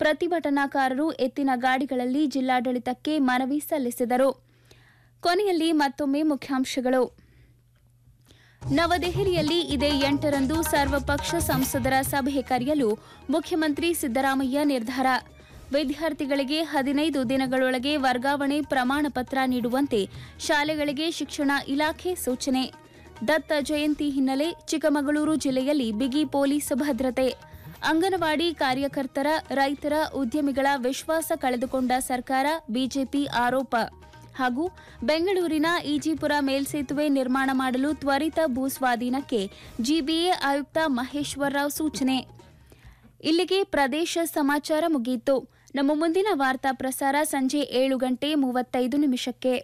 ಪ್ರತಿಭಟನಾಕಾರರು ಎತ್ತಿನ ಗಾಡಿಗಳಲ್ಲಿ ಜಿಲ್ಲಾಡಳಿತಕ್ಕೆ ಮನವಿ ಸಲ್ಲಿಸಿದರು ಕೊನೆಯಲ್ಲಿ ಮತ್ತೊಮ್ಮೆ ಮುಖ್ಯಾಂಶಗಳು ನವದೆಹಲಿಯಲ್ಲಿ ಇದೇ ಎಂಟರಂದು ಸರ್ವಪಕ್ಷ ಸಂಸದರ ಸಭೆ ಕರೆಯಲು ಮುಖ್ಯಮಂತ್ರಿ ಸಿದ್ದರಾಮಯ್ಯ ನಿರ್ಧಾರ ವಿದ್ಯಾರ್ಥಿಗಳಿಗೆ ಹದಿನೈದು ದಿನಗಳೊಳಗೆ ವರ್ಗಾವಣೆ ಪ್ರಮಾಣ ಪತ್ರ ನೀಡುವಂತೆ ಶಾಲೆಗಳಿಗೆ ಶಿಕ್ಷಣ ಇಲಾಖೆ ಸೂಚನೆ ದತ್ತ ಜಯಂತಿ ಹಿನ್ನೆಲೆ ಚಿಕ್ಕಮಗಳೂರು ಜಿಲ್ಲೆಯಲ್ಲಿ ಬಿಗಿ ಪೊಲೀಸ್ ಭದ್ರತೆ ಅಂಗನವಾಡಿ ಕಾರ್ಯಕರ್ತರ ರೈತರ ಉದ್ಯಮಿಗಳ ವಿಶ್ವಾಸ ಕಳೆದುಕೊಂಡ ಸರ್ಕಾರ ಬಿಜೆಪಿ ಆರೋಪ ಹಾಗೂ ಬೆಂಗಳೂರಿನ ಈಜಿಪುರ ಮೇಲ್ಸೇತುವೆ ನಿರ್ಮಾಣ ಮಾಡಲು ತ್ವರಿತ ಭೂಸ್ವಾಧೀನಕ್ಕೆ ಜಿಬಿಎ ಆಯುಕ್ತ ಮಹೇಶ್ವರರಾವ್ ಸೂಚನೆ ಇಲ್ಲಿಗೆ ಪ್ರದೇಶ ಸಮಾಚಾರ ಮುಗಿಯಿತು ನಮ್ಮ ಮುಂದಿನ ವಾರ್ತಾ ಪ್ರಸಾರ ಸಂಜೆ ಏಳು ಗಂಟೆ ಮೂವತ್ತೈದು ನಿಮಿಷಕ್ಕೆ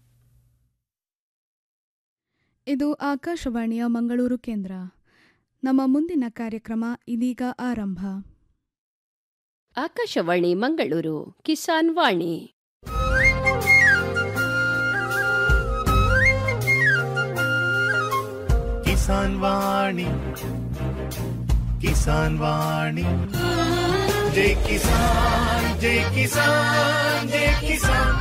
ಇದು ಆಕಾಶವಾಣಿಯ ಮಂಗಳೂರು ಕೇಂದ್ರ ನಮ್ಮ ಮುಂದಿನ ಕಾರ್ಯಕ್ರಮ ಇದೀಗ ಆರಂಭ ಆಕಾಶವಾಣಿ ಮಂಗಳೂರು ಕಿಸಾನ್ ವಾಣಿ ಕಿಸಾನ್ ವಾಣಿ ಕಿಸಾನ್ ವಾಣಿ ಜೈ ಕಿಸಾನ್ ಜೈ ಕಿಸಾನ್ ಜೈ ಕಿಸಾನ್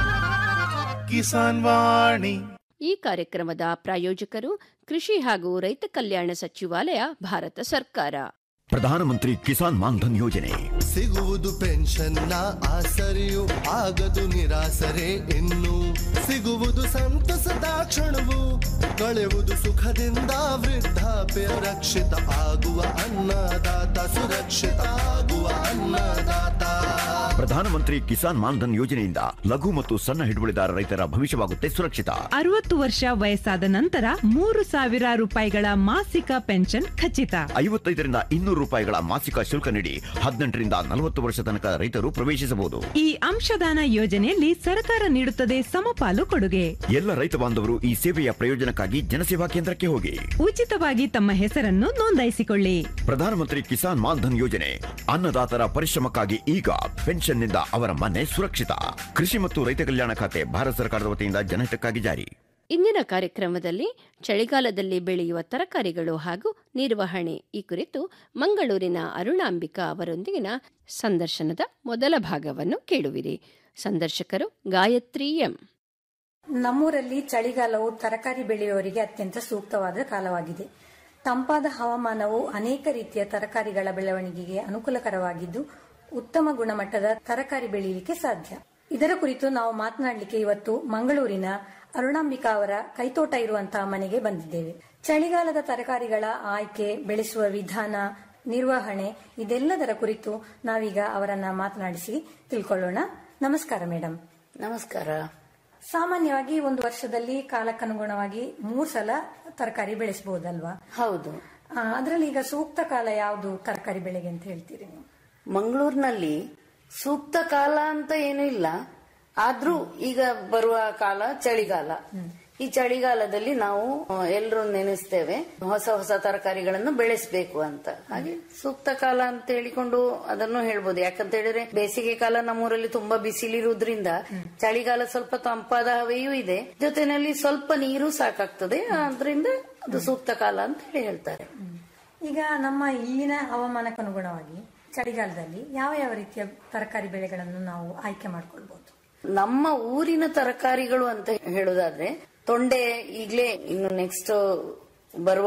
ಕಿಸಾನ್ ವಾಣಿ ಈ ಕಾರ್ಯಕ್ರಮದ ಪ್ರಾಯೋಜಕರು ಕೃಷಿ ಹಾಗೂ ರೈತ ಕಲ್ಯಾಣ ಸಚಿವಾಲಯ ಭಾರತ ಸರ್ಕಾರ ಪ್ರಧಾನಮಂತ್ರಿ ಕಿಸಾನ್ ಮಾನ್ಧನ್ ಯೋಜನೆ ಸಿಗುವುದು ಪೆನ್ಷನ್ನ ಆಸರೆಯು ಆಗದು ನಿರಾಸರೆ ಇನ್ನು ಸಿಗುವುದು ಸಂತಸದ ಕ್ಷಣವು ಕಳೆಯುವುದು ಸುಖದಿಂದ ವೃದ್ಧಾಪ್ಯ ರಕ್ಷಿತ ಆಗುವ ಅನ್ನದಾತ ಸುರಕ್ಷಿತ ಆಗುವ ಅನ್ನದಾತ ಪ್ರಧಾನಮಂತ್ರಿ ಕಿಸಾನ್ ಮಾನ್ಧನ್ ಯೋಜನೆಯಿಂದ ಲಘು ಮತ್ತು ಸಣ್ಣ ಹಿಡುವಳಿದಾರ ರೈತರ ಭವಿಷ್ಯವಾಗುತ್ತೆ ಸುರಕ್ಷಿತ ಅರವತ್ತು ವರ್ಷ ವಯಸ್ಸಾದ ನಂತರ ಮೂರು ಸಾವಿರ ರೂಪಾಯಿಗಳ ಮಾಸಿಕ ಪೆನ್ಷನ್ ಖಚಿತ ಐವತ್ತೈದರಿಂದ ಇನ್ನೂರು ರೂಪಾಯಿಗಳ ಮಾಸಿಕ ಶುಲ್ಕ ನೀಡಿ ಹದಿನೆಂಟರಿಂದ ನಲವತ್ತು ವರ್ಷ ತನಕ ರೈತರು ಪ್ರವೇಶಿಸಬಹುದು ಈ ಅಂಶದಾನ ಯೋಜನೆಯಲ್ಲಿ ಸರ್ಕಾರ ನೀಡುತ್ತದೆ ಸಮಪಾಲು ಕೊಡುಗೆ ಎಲ್ಲ ರೈತ ಬಾಂಧವರು ಈ ಸೇವೆಯ ಪ್ರಯೋಜನಕ್ಕಾಗಿ ಜನಸೇವಾ ಕೇಂದ್ರಕ್ಕೆ ಹೋಗಿ ಉಚಿತವಾಗಿ ತಮ್ಮ ಹೆಸರನ್ನು ನೋಂದಾಯಿಸಿಕೊಳ್ಳಿ ಪ್ರಧಾನಮಂತ್ರಿ ಕಿಸಾನ್ ಮಾನ್ಧನ್ ಯೋಜನೆ ಅನ್ನದಾತರ ಪರಿಶ್ರಮಕ್ಕಾಗಿ ಈಗ ಪೆನ್ಷನ್ನಿಂದ ಅವರ ಮನೆ ಸುರಕ್ಷಿತ ಕೃಷಿ ಮತ್ತು ರೈತ ಕಲ್ಯಾಣ ಖಾತೆ ಭಾರತ ಸರ್ಕಾರದ ವತಿಯಿಂದ ಜನಹಿತಕ್ಕಾಗಿ ಜಾರಿ ಇಂದಿನ ಕಾರ್ಯಕ್ರಮದಲ್ಲಿ ಚಳಿಗಾಲದಲ್ಲಿ ಬೆಳೆಯುವ ತರಕಾರಿಗಳು ಹಾಗೂ ನಿರ್ವಹಣೆ ಈ ಕುರಿತು ಮಂಗಳೂರಿನ ಅರುಣಾಂಬಿಕಾ ಅವರೊಂದಿಗಿನ ಸಂದರ್ಶನದ ಮೊದಲ ಭಾಗವನ್ನು ಕೇಳುವಿರಿ ಸಂದರ್ಶಕರು ಗಾಯತ್ರಿ ಎಂ ನಮ್ಮೂರಲ್ಲಿ ಚಳಿಗಾಲವು ತರಕಾರಿ ಬೆಳೆಯುವವರಿಗೆ ಅತ್ಯಂತ ಸೂಕ್ತವಾದ ಕಾಲವಾಗಿದೆ ತಂಪಾದ ಹವಾಮಾನವು ಅನೇಕ ರೀತಿಯ ತರಕಾರಿಗಳ ಬೆಳವಣಿಗೆಗೆ ಅನುಕೂಲಕರವಾಗಿದ್ದು ಉತ್ತಮ ಗುಣಮಟ್ಟದ ತರಕಾರಿ ಬೆಳೆಯಲಿಕ್ಕೆ ಸಾಧ್ಯ ಇದರ ಕುರಿತು ನಾವು ಮಾತನಾಡಲಿಕ್ಕೆ ಇವತ್ತು ಮಂಗಳೂರಿನ ಅರುಣಾಂಬಿಕಾ ಅವರ ಕೈತೋಟ ಇರುವಂತಹ ಮನೆಗೆ ಬಂದಿದ್ದೇವೆ ಚಳಿಗಾಲದ ತರಕಾರಿಗಳ ಆಯ್ಕೆ ಬೆಳೆಸುವ ವಿಧಾನ ನಿರ್ವಹಣೆ ಇದೆಲ್ಲದರ ಕುರಿತು ನಾವೀಗ ಅವರನ್ನ ಮಾತನಾಡಿಸಿ ತಿಳ್ಕೊಳ್ಳೋಣ ನಮಸ್ಕಾರ ಮೇಡಮ್ ನಮಸ್ಕಾರ ಸಾಮಾನ್ಯವಾಗಿ ಒಂದು ವರ್ಷದಲ್ಲಿ ಕಾಲಕ್ಕನುಗುಣವಾಗಿ ಮೂರ್ ಸಲ ತರಕಾರಿ ಬೆಳೆಸಬಹುದಲ್ವಾ ಹೌದು ಅದರಲ್ಲಿ ಈಗ ಸೂಕ್ತ ಕಾಲ ಯಾವುದು ತರಕಾರಿ ಬೆಳೆಗೆ ಅಂತ ಹೇಳ್ತೀರಿ ನೀವು ಮಂಗಳೂರಿನಲ್ಲಿ ಸೂಕ್ತ ಕಾಲ ಅಂತ ಏನೂ ಇಲ್ಲ ಆದ್ರೂ ಈಗ ಬರುವ ಕಾಲ ಚಳಿಗಾಲ ಈ ಚಳಿಗಾಲದಲ್ಲಿ ನಾವು ಎಲ್ಲರೂ ನೆನೆಸ್ತೇವೆ ಹೊಸ ಹೊಸ ತರಕಾರಿಗಳನ್ನು ಬೆಳೆಸಬೇಕು ಅಂತ ಹಾಗೆ ಸೂಕ್ತ ಕಾಲ ಅಂತ ಹೇಳಿಕೊಂಡು ಅದನ್ನು ಹೇಳ್ಬೋದು ಯಾಕಂತ ಹೇಳಿದ್ರೆ ಬೇಸಿಗೆ ಕಾಲ ನಮ್ಮೂರಲ್ಲಿ ತುಂಬಾ ಬಿಸಿಲಿರುವುದ್ರಿಂದ ಚಳಿಗಾಲ ಸ್ವಲ್ಪ ತಂಪಾದ ಹವೆಯೂ ಇದೆ ಜೊತೆನಲ್ಲಿ ಸ್ವಲ್ಪ ನೀರು ಸಾಕಾಗ್ತದೆ ಆದ್ರಿಂದ ಅದು ಸೂಕ್ತ ಕಾಲ ಅಂತ ಹೇಳಿ ಹೇಳ್ತಾರೆ ಈಗ ನಮ್ಮ ಇಲ್ಲಿನ ಹವಾಮಾನಕ್ಕನುಗುಣವಾಗಿ ಚಳಿಗಾಲದಲ್ಲಿ ಯಾವ ಯಾವ ರೀತಿಯ ತರಕಾರಿ ಬೆಳೆಗಳನ್ನು ನಾವು ಆಯ್ಕೆ ಮಾಡ್ಕೊಳ್ಬಹುದು ನಮ್ಮ ಊರಿನ ತರಕಾರಿಗಳು ಅಂತ ಹೇಳುದಾದ್ರೆ ತೊಂಡೆ ಈಗ್ಲೇ ಇನ್ನು ನೆಕ್ಸ್ಟ್ ಬರುವ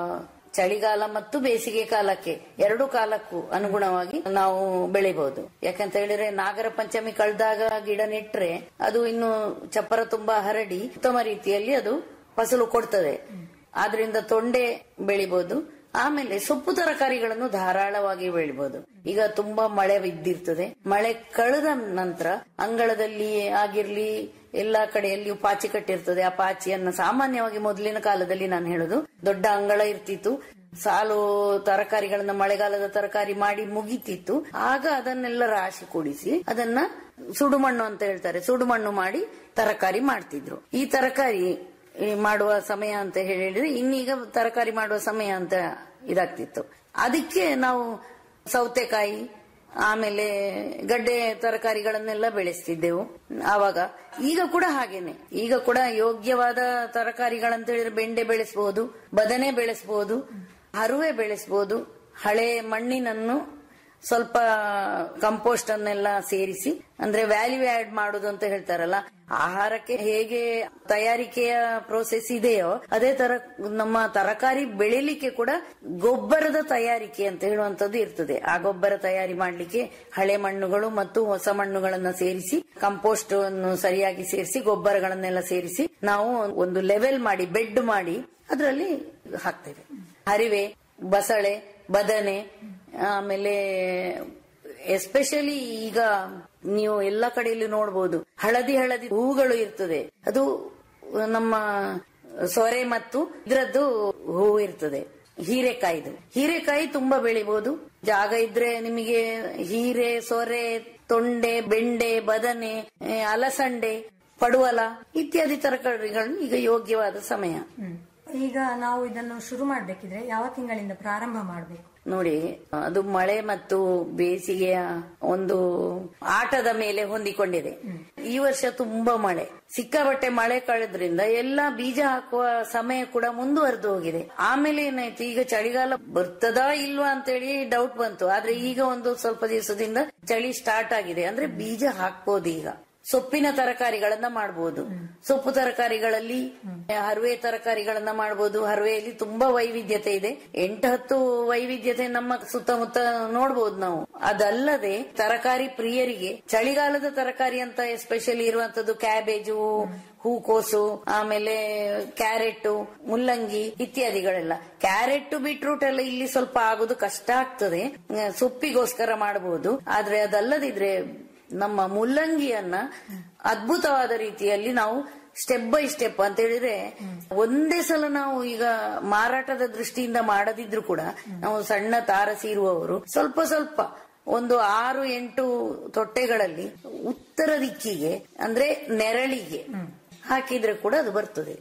ಚಳಿಗಾಲ ಮತ್ತು ಬೇಸಿಗೆ ಕಾಲಕ್ಕೆ ಎರಡು ಕಾಲಕ್ಕೂ ಅನುಗುಣವಾಗಿ ನಾವು ಬೆಳಿಬಹುದು ಯಾಕಂತ ಹೇಳಿದ್ರೆ ನಾಗರ ಪಂಚಮಿ ಕಳೆದಾಗ ಗಿಡ ನೆಟ್ರೆ ಅದು ಇನ್ನು ಚಪ್ಪರ ತುಂಬಾ ಹರಡಿ ಉತ್ತಮ ರೀತಿಯಲ್ಲಿ ಅದು ಫಸಲು ಕೊಡ್ತದೆ ಆದ್ರಿಂದ ತೊಂಡೆ ಬೆಳಿಬಹುದು ಆಮೇಲೆ ಸೊಪ್ಪು ತರಕಾರಿಗಳನ್ನು ಧಾರಾಳವಾಗಿ ಬೆಳಿಬಹುದು ಈಗ ತುಂಬಾ ಮಳೆ ಬಿದ್ದಿರ್ತದೆ ಮಳೆ ಕಳೆದ ನಂತರ ಅಂಗಳದಲ್ಲಿ ಆಗಿರ್ಲಿ ಎಲ್ಲಾ ಕಡೆಯಲ್ಲಿಯೂ ಪಾಚಿ ಕಟ್ಟಿರ್ತದೆ ಆ ಪಾಚಿಯನ್ನ ಸಾಮಾನ್ಯವಾಗಿ ಮೊದಲಿನ ಕಾಲದಲ್ಲಿ ನಾನು ಹೇಳುದು ದೊಡ್ಡ ಅಂಗಳ ಇರ್ತಿತ್ತು ಸಾಲು ತರಕಾರಿಗಳನ್ನ ಮಳೆಗಾಲದ ತರಕಾರಿ ಮಾಡಿ ಮುಗಿತಿತ್ತು ಆಗ ಅದನ್ನೆಲ್ಲ ರಾಶಿ ಕೂಡಿಸಿ ಅದನ್ನ ಸುಡುಮಣ್ಣು ಅಂತ ಹೇಳ್ತಾರೆ ಸುಡುಮಣ್ಣು ಮಾಡಿ ತರಕಾರಿ ಮಾಡ್ತಿದ್ರು ಈ ತರಕಾರಿ ಮಾಡುವ ಸಮಯ ಅಂತ ಹೇಳಿದ್ರೆ ಇನ್ನೀಗ ತರಕಾರಿ ಮಾಡುವ ಸಮಯ ಅಂತ ಇದಾಗ್ತಿತ್ತು ಅದಕ್ಕೆ ನಾವು ಸೌತೆಕಾಯಿ ಆಮೇಲೆ ಗಡ್ಡೆ ತರಕಾರಿಗಳನ್ನೆಲ್ಲ ಬೆಳೆಸ್ತಿದ್ದೆವು ಆವಾಗ ಈಗ ಕೂಡ ಹಾಗೇನೆ ಈಗ ಕೂಡ ಯೋಗ್ಯವಾದ ತರಕಾರಿಗಳಂತ ಹೇಳಿದ್ರೆ ಬೆಂಡೆ ಬೆಳೆಸಬಹುದು ಬದನೆ ಬೆಳೆಸಬಹುದು ಹರುವೆ ಬೆಳೆಸಬಹುದು ಹಳೆ ಮಣ್ಣಿನನ್ನು ಸ್ವಲ್ಪ ಕಂಪೋಸ್ಟ್ ಅನ್ನೆಲ್ಲ ಸೇರಿಸಿ ಅಂದ್ರೆ ವ್ಯಾಲ್ಯೂ ಆಡ್ ಮಾಡುದು ಅಂತ ಹೇಳ್ತಾರಲ್ಲ ಆಹಾರಕ್ಕೆ ಹೇಗೆ ತಯಾರಿಕೆಯ ಪ್ರೋಸೆಸ್ ಇದೆಯೋ ಅದೇ ತರ ನಮ್ಮ ತರಕಾರಿ ಬೆಳಿಲಿಕ್ಕೆ ಕೂಡ ಗೊಬ್ಬರದ ತಯಾರಿಕೆ ಅಂತ ಹೇಳುವಂತದ್ದು ಇರ್ತದೆ ಆ ಗೊಬ್ಬರ ತಯಾರಿ ಮಾಡ್ಲಿಕ್ಕೆ ಹಳೆ ಮಣ್ಣುಗಳು ಮತ್ತು ಹೊಸ ಮಣ್ಣುಗಳನ್ನ ಸೇರಿಸಿ ಕಂಪೋಸ್ಟ್ ಅನ್ನು ಸರಿಯಾಗಿ ಸೇರಿಸಿ ಗೊಬ್ಬರಗಳನ್ನೆಲ್ಲ ಸೇರಿಸಿ ನಾವು ಒಂದು ಲೆವೆಲ್ ಮಾಡಿ ಬೆಡ್ ಮಾಡಿ ಅದರಲ್ಲಿ ಹಾಕ್ತೇವೆ ಹರಿವೆ ಬಸಳೆ ಬದನೆ ಆಮೇಲೆ ಎಸ್ಪೆಷಲಿ ಈಗ ನೀವು ಎಲ್ಲ ಕಡೆಯಲ್ಲಿ ನೋಡಬಹುದು ಹಳದಿ ಹಳದಿ ಹೂಗಳು ಇರ್ತದೆ ಅದು ನಮ್ಮ ಸೊರೆ ಮತ್ತು ಇದರದ್ದು ಹೂವು ಇರ್ತದೆ ಹೀರೆಕಾಯಿದು ಹೀರೆಕಾಯಿ ತುಂಬಾ ಬೆಳಿಬಹುದು ಜಾಗ ಇದ್ರೆ ನಿಮಗೆ ಹೀರೆ ಸೊರೆ ತೊಂಡೆ ಬೆಂಡೆ ಬದನೆ ಆ, ಅಲಸಂಡೆ ಪಡುವಲ ಇತ್ಯಾದಿ ತರಕಾರಿಗಳನ್ನು ಈಗ ಯೋಗ್ಯವಾದ ಸಮಯ ಈಗ ನಾವು ಇದನ್ನು ಶುರು ಮಾಡಬೇಕಿದ್ರೆ ಯಾವ ತಿಂಗಳಿಂದ ಪ್ರಾರಂಭ ಮಾಡಬೇಕು ನೋಡಿ ಅದು ಮಳೆ ಮತ್ತು ಬೇಸಿಗೆಯ ಒಂದು ಆಟದ ಮೇಲೆ ಹೊಂದಿಕೊಂಡಿದೆ ಈ ವರ್ಷ ತುಂಬಾ ಮಳೆ ಸಿಕ್ಕಾಪಟ್ಟೆ ಮಳೆ ಕಳೆದ್ರಿಂದ ಎಲ್ಲ ಬೀಜ ಹಾಕುವ ಸಮಯ ಕೂಡ ಮುಂದುವರೆದು ಹೋಗಿದೆ ಆಮೇಲೆ ಏನಾಯ್ತು ಈಗ ಚಳಿಗಾಲ ಬರ್ತದಾ ಇಲ್ವಾ ಅಂತೇಳಿ ಡೌಟ್ ಬಂತು ಆದ್ರೆ ಈಗ ಒಂದು ಸ್ವಲ್ಪ ದಿವಸದಿಂದ ಚಳಿ ಸ್ಟಾರ್ಟ್ ಆಗಿದೆ ಅಂದ್ರೆ ಬೀಜ ಹಾಕ್ಬೋದು ಈಗ ಸೊಪ್ಪಿನ ತರಕಾರಿಗಳನ್ನ ಮಾಡಬಹುದು ಸೊಪ್ಪು ತರಕಾರಿಗಳಲ್ಲಿ ಹರವೆ ತರಕಾರಿಗಳನ್ನ ಮಾಡಬಹುದು ಹರವೆಯಲ್ಲಿ ತುಂಬಾ ವೈವಿಧ್ಯತೆ ಇದೆ ಎಂಟು ಹತ್ತು ವೈವಿಧ್ಯತೆ ನಮ್ಮ ಸುತ್ತಮುತ್ತ ನೋಡಬಹುದು ನಾವು ಅದಲ್ಲದೆ ತರಕಾರಿ ಪ್ರಿಯರಿಗೆ ಚಳಿಗಾಲದ ತರಕಾರಿ ಅಂತ ಎಸ್ಪೆಷಲಿ ಇರುವಂತದ್ದು ಕ್ಯಾಬೇಜು ಹೂಕೋಸು ಆಮೇಲೆ ಕ್ಯಾರೆಟ್ ಮುಲ್ಲಂಗಿ ಇತ್ಯಾದಿಗಳೆಲ್ಲ ಕ್ಯಾರೆಟ್ ಬೀಟ್ರೂಟ್ ಎಲ್ಲ ಇಲ್ಲಿ ಸ್ವಲ್ಪ ಆಗುದು ಕಷ್ಟ ಆಗ್ತದೆ ಆ, ಸೊಪ್ಪಿಗೋಸ್ಕರ ಮಾಡಬಹುದು ಆದ್ರೆ ಅದಲ್ಲದಿದ್ರೆ ನಮ್ಮ ಮುಲ್ಲಂಗಿಯನ್ನ ಅದ್ಭುತವಾದ ರೀತಿಯಲ್ಲಿ ನಾವು ಸ್ಟೆಪ್ ಬೈ ಸ್ಟೆಪ್ ಅಂತ ಹೇಳಿದ್ರೆ ಒಂದೇ ಸಲ ನಾವು ಈಗ ಮಾರಾಟದ ದೃಷ್ಟಿಯಿಂದ ಮಾಡದಿದ್ರು ಕೂಡ ನಾವು ಸಣ್ಣ ತಾರಸಿ ಇರುವವರು ಸ್ವಲ್ಪ ಸ್ವಲ್ಪ ಒಂದು ಆರು ಎಂಟು ತೊಟ್ಟೆಗಳಲ್ಲಿ ಉತ್ತರ ದಿಕ್ಕಿಗೆ ಅಂದ್ರೆ ನೆರಳಿಗೆ ಹಾಕಿದ್ರೆ ಕೂಡ ಅದು ಬರ್ತದೆ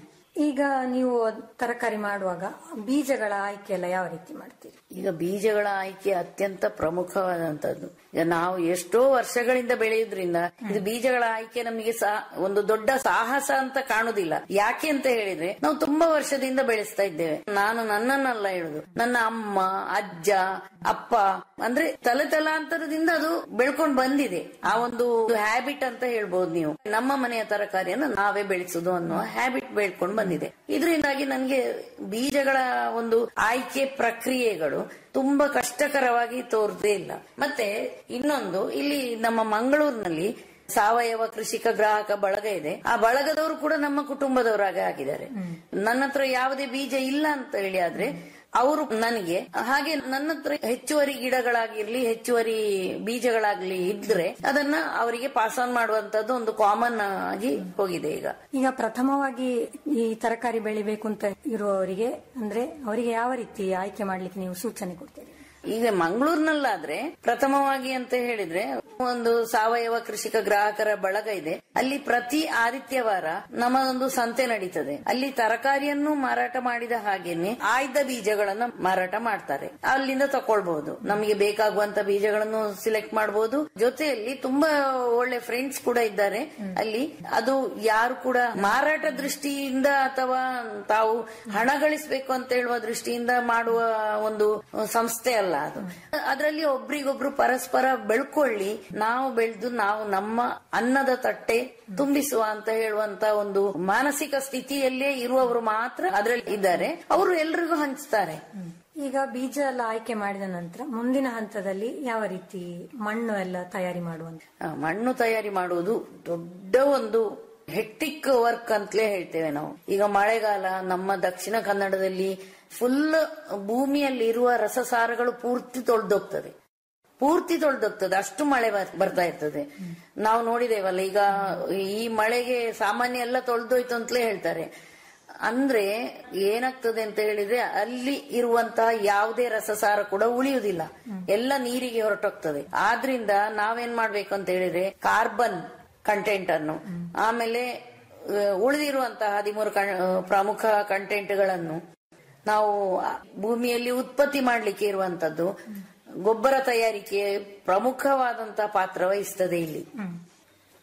ಈಗ ನೀವು ತರಕಾರಿ ಮಾಡುವಾಗ ಬೀಜಗಳ ಆಯ್ಕೆ ಎಲ್ಲ ಯಾವ ರೀತಿ ಮಾಡ್ತೀರಿ ಈಗ ಬೀಜಗಳ ಆಯ್ಕೆ ಅತ್ಯಂತ ಪ್ರಮುಖವಾದಂತದ್ದು ಈಗ ನಾವು ಎಷ್ಟೋ ವರ್ಷಗಳಿಂದ ಬೆಳೆಯುದ್ರಿಂದ ಇದು ಬೀಜಗಳ ಆಯ್ಕೆ ನಮಗೆ ಸಾ ಒಂದು ದೊಡ್ಡ ಸಾಹಸ ಅಂತ ಕಾಣುದಿಲ್ಲ ಯಾಕೆ ಅಂತ ಹೇಳಿದ್ರೆ ನಾವು ತುಂಬಾ ವರ್ಷದಿಂದ ಬೆಳೆಸ್ತಾ ಇದ್ದೇವೆ ನಾನು ನನ್ನನ್ನಲ್ಲ ಹೇಳುದು ನನ್ನ ಅಮ್ಮ ಅಜ್ಜ ಅಪ್ಪ ಅಂದ್ರೆ ತಲೆ ತಲಾಂತರದಿಂದ ಅದು ಬೆಳ್ಕೊಂಡು ಬಂದಿದೆ ಆ ಒಂದು ಹ್ಯಾಬಿಟ್ ಅಂತ ಹೇಳ್ಬೋದು ನೀವು ನಮ್ಮ ಮನೆಯ ತರಕಾರಿಯನ್ನು ನಾವೇ ಬೆಳೆಸುದು ಅನ್ನುವ ಹ್ಯಾಬಿಟ್ ಬೆಳ್ಕೊಂಡು ಬಂದಿದೆ ಇದರಿಂದಾಗಿ ನನಗೆ ಬೀಜಗಳ ಒಂದು ಆಯ್ಕೆ ಪ್ರಕ್ರಿಯೆಗಳು ತುಂಬಾ ಕಷ್ಟಕರವಾಗಿ ತೋರದೇ ಇಲ್ಲ ಮತ್ತೆ ಇನ್ನೊಂದು ಇಲ್ಲಿ ನಮ್ಮ ಮಂಗಳೂರಿನಲ್ಲಿ ಸಾವಯವ ಕೃಷಿಕ ಗ್ರಾಹಕ ಬಳಗ ಇದೆ ಆ ಬಳಗದವರು ಕೂಡ ನಮ್ಮ ಕುಟುಂಬದವರಾಗ ಆಗಿದ್ದಾರೆ ನನ್ನ ಹತ್ರ ಯಾವುದೇ ಬೀಜ ಇಲ್ಲ ಅಂತ ಹೇಳಿ ಆದ್ರೆ ಅವರು ನನಗೆ ಹಾಗೆ ನನ್ನ ಹತ್ರ ಹೆಚ್ಚುವರಿ ಗಿಡಗಳಾಗಿರ್ಲಿ ಹೆಚ್ಚುವರಿ ಬೀಜಗಳಾಗ್ಲಿ ಇದ್ರೆ ಅದನ್ನ ಅವರಿಗೆ ಪಾಸ್ ಆನ್ ಮಾಡುವಂತದ್ದು ಒಂದು ಕಾಮನ್ ಆಗಿ ಹೋಗಿದೆ ಈಗ ಈಗ ಪ್ರಥಮವಾಗಿ ಈ ತರಕಾರಿ ಬೆಳಿಬೇಕು ಅಂತ ಇರುವವರಿಗೆ ಅಂದ್ರೆ ಅವರಿಗೆ ಯಾವ ರೀತಿ ಆಯ್ಕೆ ಮಾಡ್ಲಿಕ್ಕೆ ನೀವು ಸೂಚನೆ ಕೊಡ್ತೀರಿ ಈಗ ಮಂಗಳೂರಿನಲ್ಲಾದ್ರೆ ಪ್ರಥಮವಾಗಿ ಅಂತ ಹೇಳಿದ್ರೆ ಒಂದು ಸಾವಯವ ಕೃಷಿಕ ಗ್ರಾಹಕರ ಬಳಗ ಇದೆ ಅಲ್ಲಿ ಪ್ರತಿ ಆದಿತ್ಯವಾರ ನಮ್ಮದೊಂದು ಸಂತೆ ನಡೀತದೆ ಅಲ್ಲಿ ತರಕಾರಿಯನ್ನು ಮಾರಾಟ ಮಾಡಿದ ಹಾಗೇನೆ ಆಯ್ದ ಬೀಜಗಳನ್ನ ಮಾರಾಟ ಮಾಡ್ತಾರೆ ಅಲ್ಲಿಂದ ತಕೊಳ್ಬಹುದು ನಮಗೆ ಬೇಕಾಗುವಂತ ಬೀಜಗಳನ್ನು ಸಿಲೆಕ್ಟ್ ಮಾಡಬಹುದು ಜೊತೆಯಲ್ಲಿ ತುಂಬಾ ಒಳ್ಳೆ ಫ್ರೆಂಡ್ಸ್ ಕೂಡ ಇದ್ದಾರೆ ಅಲ್ಲಿ ಅದು ಯಾರು ಕೂಡ ಮಾರಾಟ ದೃಷ್ಟಿಯಿಂದ ಅಥವಾ ತಾವು ಹಣ ಗಳಿಸಬೇಕು ಅಂತ ಹೇಳುವ ದೃಷ್ಟಿಯಿಂದ ಮಾಡುವ ಒಂದು ಸಂಸ್ಥೆ ಅಲ್ಲ ಅದು ಅದರಲ್ಲಿ ಒಬ್ರಿಗೊಬ್ರು ಪರಸ್ಪರ ಬೆಳ್ಕೊಳ್ಳಿ ನಾವು ಬೆಳೆದು ನಾವು ನಮ್ಮ ಅನ್ನದ ತಟ್ಟೆ ತುಂಬಿಸುವ ಅಂತ ಹೇಳುವಂತ ಒಂದು ಮಾನಸಿಕ ಸ್ಥಿತಿಯಲ್ಲೇ ಇರುವವರು ಮಾತ್ರ ಅದರಲ್ಲಿ ಇದ್ದಾರೆ ಅವರು ಎಲ್ರಿಗೂ ಹಂಚ್ತಾರೆ ಈಗ ಬೀಜ ಎಲ್ಲ ಆಯ್ಕೆ ಮಾಡಿದ ನಂತರ ಮುಂದಿನ ಹಂತದಲ್ಲಿ ಯಾವ ರೀತಿ ಮಣ್ಣು ಎಲ್ಲ ತಯಾರಿ ಮಾಡುವಂತ ಆ, ಮಣ್ಣು ತಯಾರಿ ಮಾಡುವುದು ದೊಡ್ಡ ಒಂದು ಹೆಕ್ಟಿಕ್ ವರ್ಕ್ ಅಂತಲೇ ಹೇಳ್ತೇವೆ ನಾವು ಈಗ ಮಳೆಗಾಲ ನಮ್ಮ ದಕ್ಷಿಣ ಕನ್ನಡದಲ್ಲಿ ಫುಲ್ ಭೂಮಿಯಲ್ಲಿ ಇರುವ ರಸಸಾರಗಳು ಪೂರ್ತಿ ತೊಳೆದೋಗ್ತದೆ ಪೂರ್ತಿ ತೊಳೆದೋಗ್ತದೆ ಅಷ್ಟು ಮಳೆ ಬರ್- ಬರ್ತಾ ಇರ್ತದೆ ನಾವು ನೋಡಿದೇವಲ್ಲ ಈಗ ಈ ಮಳೆಗೆ ಸಾಮಾನ್ಯ ಎಲ್ಲ ತೊಳೆದೋಯ್ತು ಅಂತಲೇ ಹೇಳ್ತಾರೆ ಅಂದ್ರೆ ಏನಾಗ್ತದೆ ಅಂತ ಹೇಳಿದ್ರೆ ಅಲ್ಲಿ ಇರುವಂತಹ ಯಾವುದೇ ರಸಸಾರ ಕೂಡ ಉಳಿಯುವುದಿಲ್ಲ ಎಲ್ಲ ನೀರಿಗೆ ಹೊರಟೋಗ್ತದೆ ಆದ್ರಿಂದ ನಾವೇನ್ ಮಾಡ್ಬೇಕು ಅಂತ ಹೇಳಿದ್ರೆ ಕಾರ್ಬನ್ ಕಂಟೆಂಟ್ ಅನ್ನು ಆಮೇಲೆ ಆ, ಉಳಿದಿರುವಂತಹ ಹದಿಮೂರು ಕಣ್- ಆ, ಪ್ರಮುಖ ಕಂಟೆಂಟ್ಗಳನ್ನು ನಾವು ಆ ಭೂಮಿಯಲ್ಲಿ ಉತ್ಪತ್ತಿ ಮಾಡ್ಲಿಕ್ಕೆ ಇರುವಂತದ್ದು ಗೊಬ್ಬರ ತಯಾರಿಕೆ ಪ್ರಮುಖವಾದಂತಹ ಪಾತ್ರ ವಹಿಸ್ತದೆ ಇಲ್ಲಿ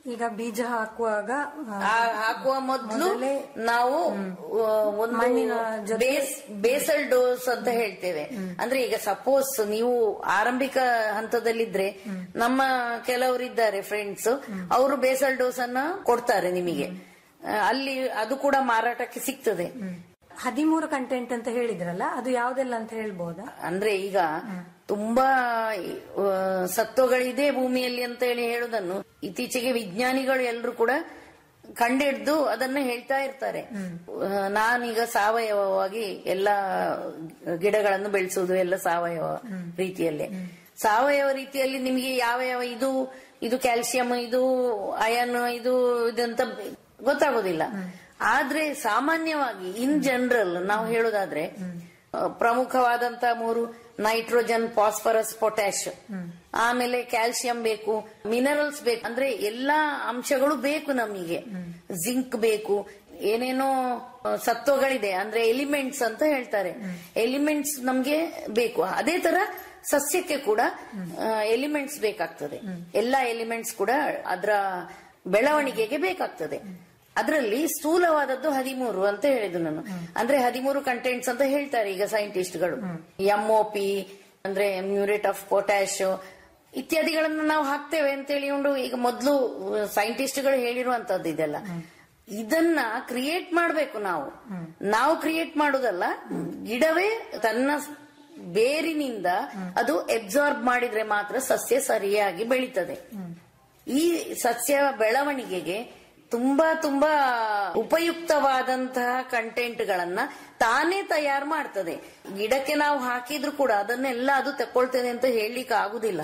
ಈಗ ಬೀಜ ಹಾಕುವಾಗ ಆ, ಆ- ಹಾಕುವ ಮೊದಲು ಮೊದಲೇ ನಾವು ಆ, ಒಂದು ಮಣ್ಣಿನ ಜೊತೆ- ಬೇಸ್ ಬೇಸಲ್ ಡೋಸ್ ಅಂತ ಹೇಳ್ತೇವೆ ಅಂದ್ರೆ ಈಗ ಸಪೋಸ್ ನೀವು ಆರಂಭಿಕ ಹಂತದಲ್ಲಿದ್ರೆ ನಮ್ಮ ಕೆಲವರಿದ್ದಾರೆ ಫ್ರೆಂಡ್ಸ್ ಅವರು ಬೇಸಲ್ ಡೋಸ್ ಅನ್ನ ಕೊಡ್ತಾರೆ ನಿಮಗೆ ಆ, ಅಲ್ಲಿ ಅದು ಕೂಡ ಮಾರಾಟಕ್ಕೆ ಸಿಗ್ತದೆ ಹದಿಮೂರು ಕಂಟೆಂಟ್ ಅಂತ ಹೇಳಿದ್ರಲ್ಲ ಅದು ಯಾವ್ದೆಲ್ಲ ಅಂತ ಹೇಳ್ಬೋದಾ ಅಂದ್ರೆ ಈಗ ತುಂಬಾ ಆ, ಸತ್ವಗಳಿದೆ ಭೂಮಿಯಲ್ಲಿ ಅಂತ ಹೇಳಿ ಹೇಳುದನ್ನು ಇತ್ತೀಚೆಗೆ ವಿಜ್ಞಾನಿಗಳು ಎಲ್ಲರೂ ಕೂಡ ಕಂಡಿಡ್ದು ಅದನ್ನ ಹೇಳ್ತಾ ಇರ್ತಾರೆ ಆ, ನಾನೀಗ ಸಾವಯವವಾಗಿ ಎಲ್ಲ ಗಿಡಗಳನ್ನು ಬೆಳೆಸುವುದು ಎಲ್ಲ ಸಾವಯವ ರೀತಿಯಲ್ಲೇ ಸಾವಯವ ರೀತಿಯಲ್ಲಿ ನಿಮಗೆ ಯಾವ ಯಾವ ಇದು ಇದು ಕ್ಯಾಲ್ಸಿಯಂ ಇದು ಅಯನ್ ಇದು ಇದಂತ ಗೊತ್ತಾಗೋದಿಲ್ಲ ಆದ್ರೆ ಸಾಮಾನ್ಯವಾಗಿ ಇನ್ ಜನರಲ್ ನಾವು ಹೇಳೋದಾದ್ರೆ ಆ, ಪ್ರಮುಖವಾದಂತ ಮೂರು ನೈಟ್ರೋಜನ್ ಫಾಸ್ಫರಸ್ ಪೊಟ್ಯಾಶ್ ಆಮೇಲೆ ಕ್ಯಾಲ್ಸಿಯಂ ಬೇಕು ಮಿನರಲ್ಸ್ ಬೇಕು ಅಂದ್ರೆ ಎಲ್ಲಾ ಅಂಶಗಳು ಬೇಕು ನಮಗೆ ಜಿಂಕ್ ಬೇಕು ಏನೇನೋ ಆ, ಸತ್ವಗಳಿದೆ ಅಂದ್ರೆ ಎಲಿಮೆಂಟ್ಸ್ ಅಂತ ಹೇಳ್ತಾರೆ ಎಲಿಮೆಂಟ್ಸ್ ನಮ್ಗೆ ಬೇಕು ಅದೇ ತರ ಸಸ್ಯಕ್ಕೆ ಕೂಡ ಎಲಿಮೆಂಟ್ಸ್ ಬೇಕಾಗ್ತದೆ ಎಲ್ಲಾ ಎಲಿಮೆಂಟ್ಸ್ ಕೂಡ ಅದರ ಬೆಳವಣಿಗೆಗೆ ಬೇಕಾಗ್ತದೆ ಅದರಲ್ಲಿ ಸ್ಥೂಲವಾದದ್ದು ಹದಿಮೂರು ಅಂತ ಹೇಳಿದ್ದು ನಾನು ಅಂದ್ರೆ ಹದಿಮೂರು ಕಂಟೆಂಟ್ಸ್ ಅಂತ ಹೇಳ್ತಾರೆ ಈಗ ಸೈಂಟಿಸ್ಟ್ಗಳು ಎಂಒಪಿ ಅಂದ್ರೆ ಮ್ಯೂರೇಟ್ ಆಫ್ ಪೊಟ್ಯಾಶ್ ಇತ್ಯಾದಿಗಳನ್ನು ನಾವು ಹಾಕ್ತೇವೆ ಅಂತ ಹೇಳಿಕೊಂಡು ಈಗ ಮೊದಲು ಸೈಂಟಿಸ್ಟ್ಗಳು ಹೇಳಿರುವಂತದ್ದು ಇದೆಲ್ಲ ಇದನ್ನ ಕ್ರಿಯೇಟ್ ಮಾಡಬೇಕು ನಾವು ನಾವು ಕ್ರಿಯೇಟ್ ಮಾಡುದಲ್ಲ ಗಿಡವೇ ತನ್ನ ಬೇರಿನಿಂದ ಅದು ಎಬ್ಸಾರ್ಬ್ ಮಾಡಿದ್ರೆ ಮಾತ್ರ ಸಸ್ಯ ಸರಿಯಾಗಿ ಬೆಳೀತದೆ ಈ ಸಸ್ಯ ಬೆಳವಣಿಗೆಗೆ ತುಂಬಾ ತುಂಬಾ ಉಪಯುಕ್ತವಾದಂತಹ ಕಂಟೆಂಟ್ ಗಳನ್ನ ತಾನೇ ತಯಾರು ಮಾಡ್ತದೆ ಗಿಡಕ್ಕೆ ನಾವು ಹಾಕಿದ್ರು ಕೂಡ ಅದನ್ನೆಲ್ಲ ಅದು ತಕೊಳ್ತದೆ ಅಂತ ಹೇಳಲಿಕ್ಕೆ ಆಗುದಿಲ್ಲ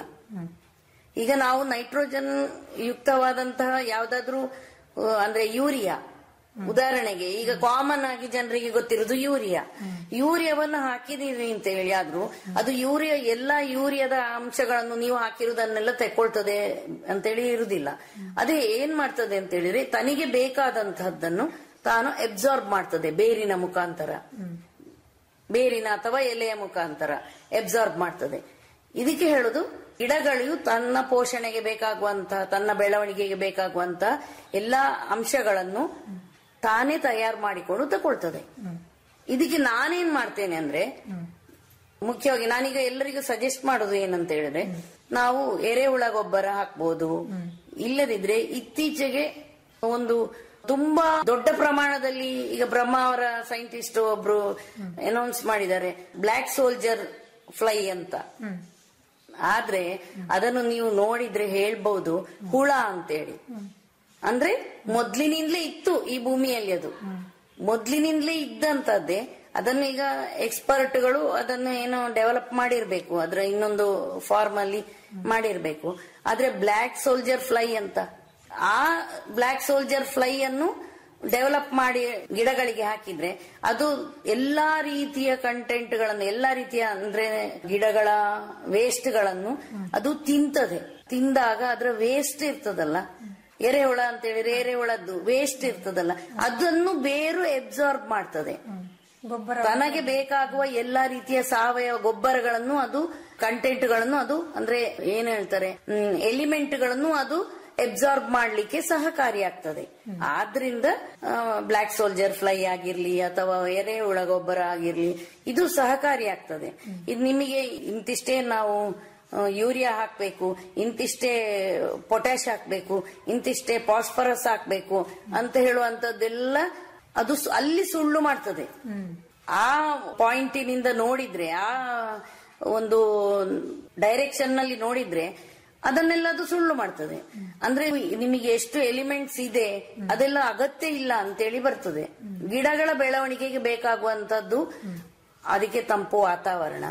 ಈಗ ನಾವು ನೈಟ್ರೋಜನ್ ಯುಕ್ತವಾದಂತಹ ಯಾವ್ದಾದ್ರು ಆ, ಅಂದ್ರೆ ಯೂರಿಯಾ ಉದಾಹರಣೆಗೆ ಈಗ ಕಾಮನ್ ಆಗಿ ಜನರಿಗೆ ಗೊತ್ತಿರೋದು ಯೂರಿಯಾ ಯೂರಿಯಾವನ್ನು ಹಾಕಿದೀವಿ ಅಂತ ಹೇಳಿ ಆದ್ರೂ ಅದು ಯೂರಿಯಾ ಎಲ್ಲಾ ಯೂರಿಯಾದ ಅಂಶಗಳನ್ನು ನೀವು ಹಾಕಿರುವುದನ್ನೆಲ್ಲ ತೆಕ್ಕೊಳ್ತದೆ ಅಂತೇಳಿ ಇರುದಿಲ್ಲ ಅದೇ ಏನ್ ಮಾಡ್ತದೆ ಅಂತ ಹೇಳಿದ್ರೆ ತನಿಗೆ ಬೇಕಾದಂತಹದ್ದನ್ನು ತಾನು ಎಬ್ಸಾರ್ಬ್ ಮಾಡ್ತದೆ ಬೇರಿನ ಮುಖಾಂತರ ಬೇರಿನ ಅಥವಾ ಎಲೆಯ ಮುಖಾಂತರ ಎಬ್ಸಾರ್ಬ್ ಮಾಡ್ತದೆ ಇದಕ್ಕೆ ಹೇಳುದು ಗಿಡಗಳು ತನ್ನ ಪೋಷಣೆಗೆ ಬೇಕಾಗುವಂತಹ ತನ್ನ ಬೆಳವಣಿಗೆಗೆ ಬೇಕಾಗುವಂತಹ ಎಲ್ಲಾ ಅಂಶಗಳನ್ನು ತಾನೇ ತಯಾರು ಮಾಡಿಕೊಂಡು ತಗೊಳ್ತದೆ ಇದಕ್ಕೆ ನಾನೇನ್ ಮಾಡ್ತೇನೆ ಅಂದ್ರೆ ಮುಖ್ಯವಾಗಿ ನಾನೀಗ ಎಲ್ಲರಿಗೂ ಸಜೆಸ್ಟ್ ಮಾಡೋದು ಏನಂತ ಹೇಳಿದ್ರೆ ನಾವು ಎರೆಹುಳ ಗೊಬ್ಬರ ಹಾಕ್ಬೋದು ಇಲ್ಲದಿದ್ರೆ ಇತ್ತೀಚೆಗೆ ಒಂದು ತುಂಬಾ ದೊಡ್ಡ ಪ್ರಮಾಣದಲ್ಲಿ ಈಗ ಬ್ರಹ್ಮ ಅವರ ಸೈಂಟಿಸ್ಟ್ ಒಬ್ರು ಅನೌನ್ಸ್ ಮಾಡಿದ್ದಾರೆ ಬ್ಲ್ಯಾಕ್ ಸೋಲ್ಜರ್ ಫ್ಲೈ ಅಂತ ಆದ್ರೆ ಅದನ್ನು ನೀವು ನೋಡಿದ್ರೆ ಹೇಳ್ಬಹುದು ಹುಳ ಅಂತೇಳಿ ಅಂದ್ರೆ ಮೊದ್ಲಿನಿಂದಲೇ ಇತ್ತು ಈ ಭೂಮಿಯಲ್ಲಿ ಅದು ಮೊದ್ಲಿನಿಂದಲೇ ಇದ್ದಂತದ್ದೇ ಅದನ್ನು ಈಗ ಎಕ್ಸ್ಪರ್ಟ್ಗಳು ಅದನ್ನು ಏನೋ ಡೆವಲಪ್ ಮಾಡಿರ್ಬೇಕು ಅದರ ಇನ್ನೊಂದು ಫಾರ್ಮ್ ಅಲ್ಲಿ ಮಾಡಿರ್ಬೇಕು ಆದ್ರೆ ಬ್ಲ್ಯಾಕ್ ಸೋಲ್ಜರ್ ಫ್ಲೈ ಅಂತ ಆ ಬ್ಲ್ಯಾಕ್ ಸೋಲ್ಜರ್ ಫ್ಲೈ ಅನ್ನು ಡೆವಲಪ್ ಮಾಡಿ ಗಿಡಗಳಿಗೆ ಹಾಕಿದ್ರೆ ಅದು ಎಲ್ಲಾ ರೀತಿಯ ಕಂಟೆಂಟ್ ಗಳನ್ನು ಎಲ್ಲಾ ರೀತಿಯ ಅಂದ್ರೆ ಗಿಡಗಳ ವೇಸ್ಟ್ ಗಳನ್ನು ಅದು ತಿಂತದೆ ತಿಂದಾಗ ಅದರ ವೇಸ್ಟ್ ಇರ್ತದಲ್ಲ ಎರೆಹುಳ ಅಂತ ಹೇಳಿದ್ರೆ ಎರೆಹುಳದ್ದು ವೇಸ್ಟ್ ಇರ್ತದಲ್ಲ ಅದನ್ನು ಬೇರು ಎಬ್ಸಾರ್ಬ್ ಮಾಡ್ತದೆ ಗೊಬ್ಬರ ತನಗೆ ಬೇಕಾಗುವ ಎಲ್ಲಾ ರೀತಿಯ ಸಾವಯವ ಗೊಬ್ಬರಗಳನ್ನು ಅದು ಕಂಟೆಂಟ್ ಗಳನ್ನು ಅದು ಅಂದ್ರೆ ಏನ್ ಹೇಳ್ತಾರೆ ಎಲಿಮೆಂಟ್ ಗಳನ್ನು ಅದು ಎಬ್ಸಾರ್ಬ್ ಮಾಡ್ಲಿಕ್ಕೆ ಸಹಕಾರಿಯಾಗ್ತದೆ ಆದ್ರಿಂದ ಬ್ಲ್ಯಾಕ್ ಸೋಲ್ಜರ್ ಫ್ಲೈ ಆಗಿರ್ಲಿ ಅಥವಾ ಎರೆಹುಳ ಗೊಬ್ಬರ ಆಗಿರ್ಲಿ ಇದು ಸಹಕಾರಿಯಾಗ್ತದೆ ಇದು ನಿಮಗೆ ಇಂತಿಷ್ಟೇ ನಾವು ಆ, ಯೂರಿಯಾ ಹಾಕ್ಬೇಕು ಇಂತಿಷ್ಟೇ ಪೊಟ್ಯಾಶ್ ಹಾಕ್ಬೇಕು ಇಂತಿಷ್ಟೇ ಫಾಸ್ಫರಸ್ ಹಾಕ್ಬೇಕು ಅಂತ ಹೇಳುವಂತದ್ದೆಲ್ಲ ಅದು ಸು- ಅಲ್ಲಿ ಸುಳ್ಳು ಮಾಡ್ತದೆ ಆ ಪಾಯಿಂಟಿನಿಂದ ನೋಡಿದ್ರೆ ಆ ಒಂದು ಡೈರೆಕ್ಷನ್ ನಲ್ಲಿ ನೋಡಿದ್ರೆ ಅದನ್ನೆಲ್ಲ ಅದು ಸುಳ್ಳು ಮಾಡ್ತದೆ ಅಂದ್ರೆ ನಿಮಗೆ ಎಷ್ಟು ಎಲಿಮೆಂಟ್ಸ್ ಇದೆ ಅದೆಲ್ಲ ಅಗತ್ಯ ಇಲ್ಲ ಅಂತೇಳಿ ಬರ್ತದೆ ಗಿಡಗಳ ಬೆಳವಣಿಗೆಗೆ ಬೇಕಾಗುವಂತದ್ದು ಅದಕ್ಕೆ ತಂಪು ವಾತಾವರಣ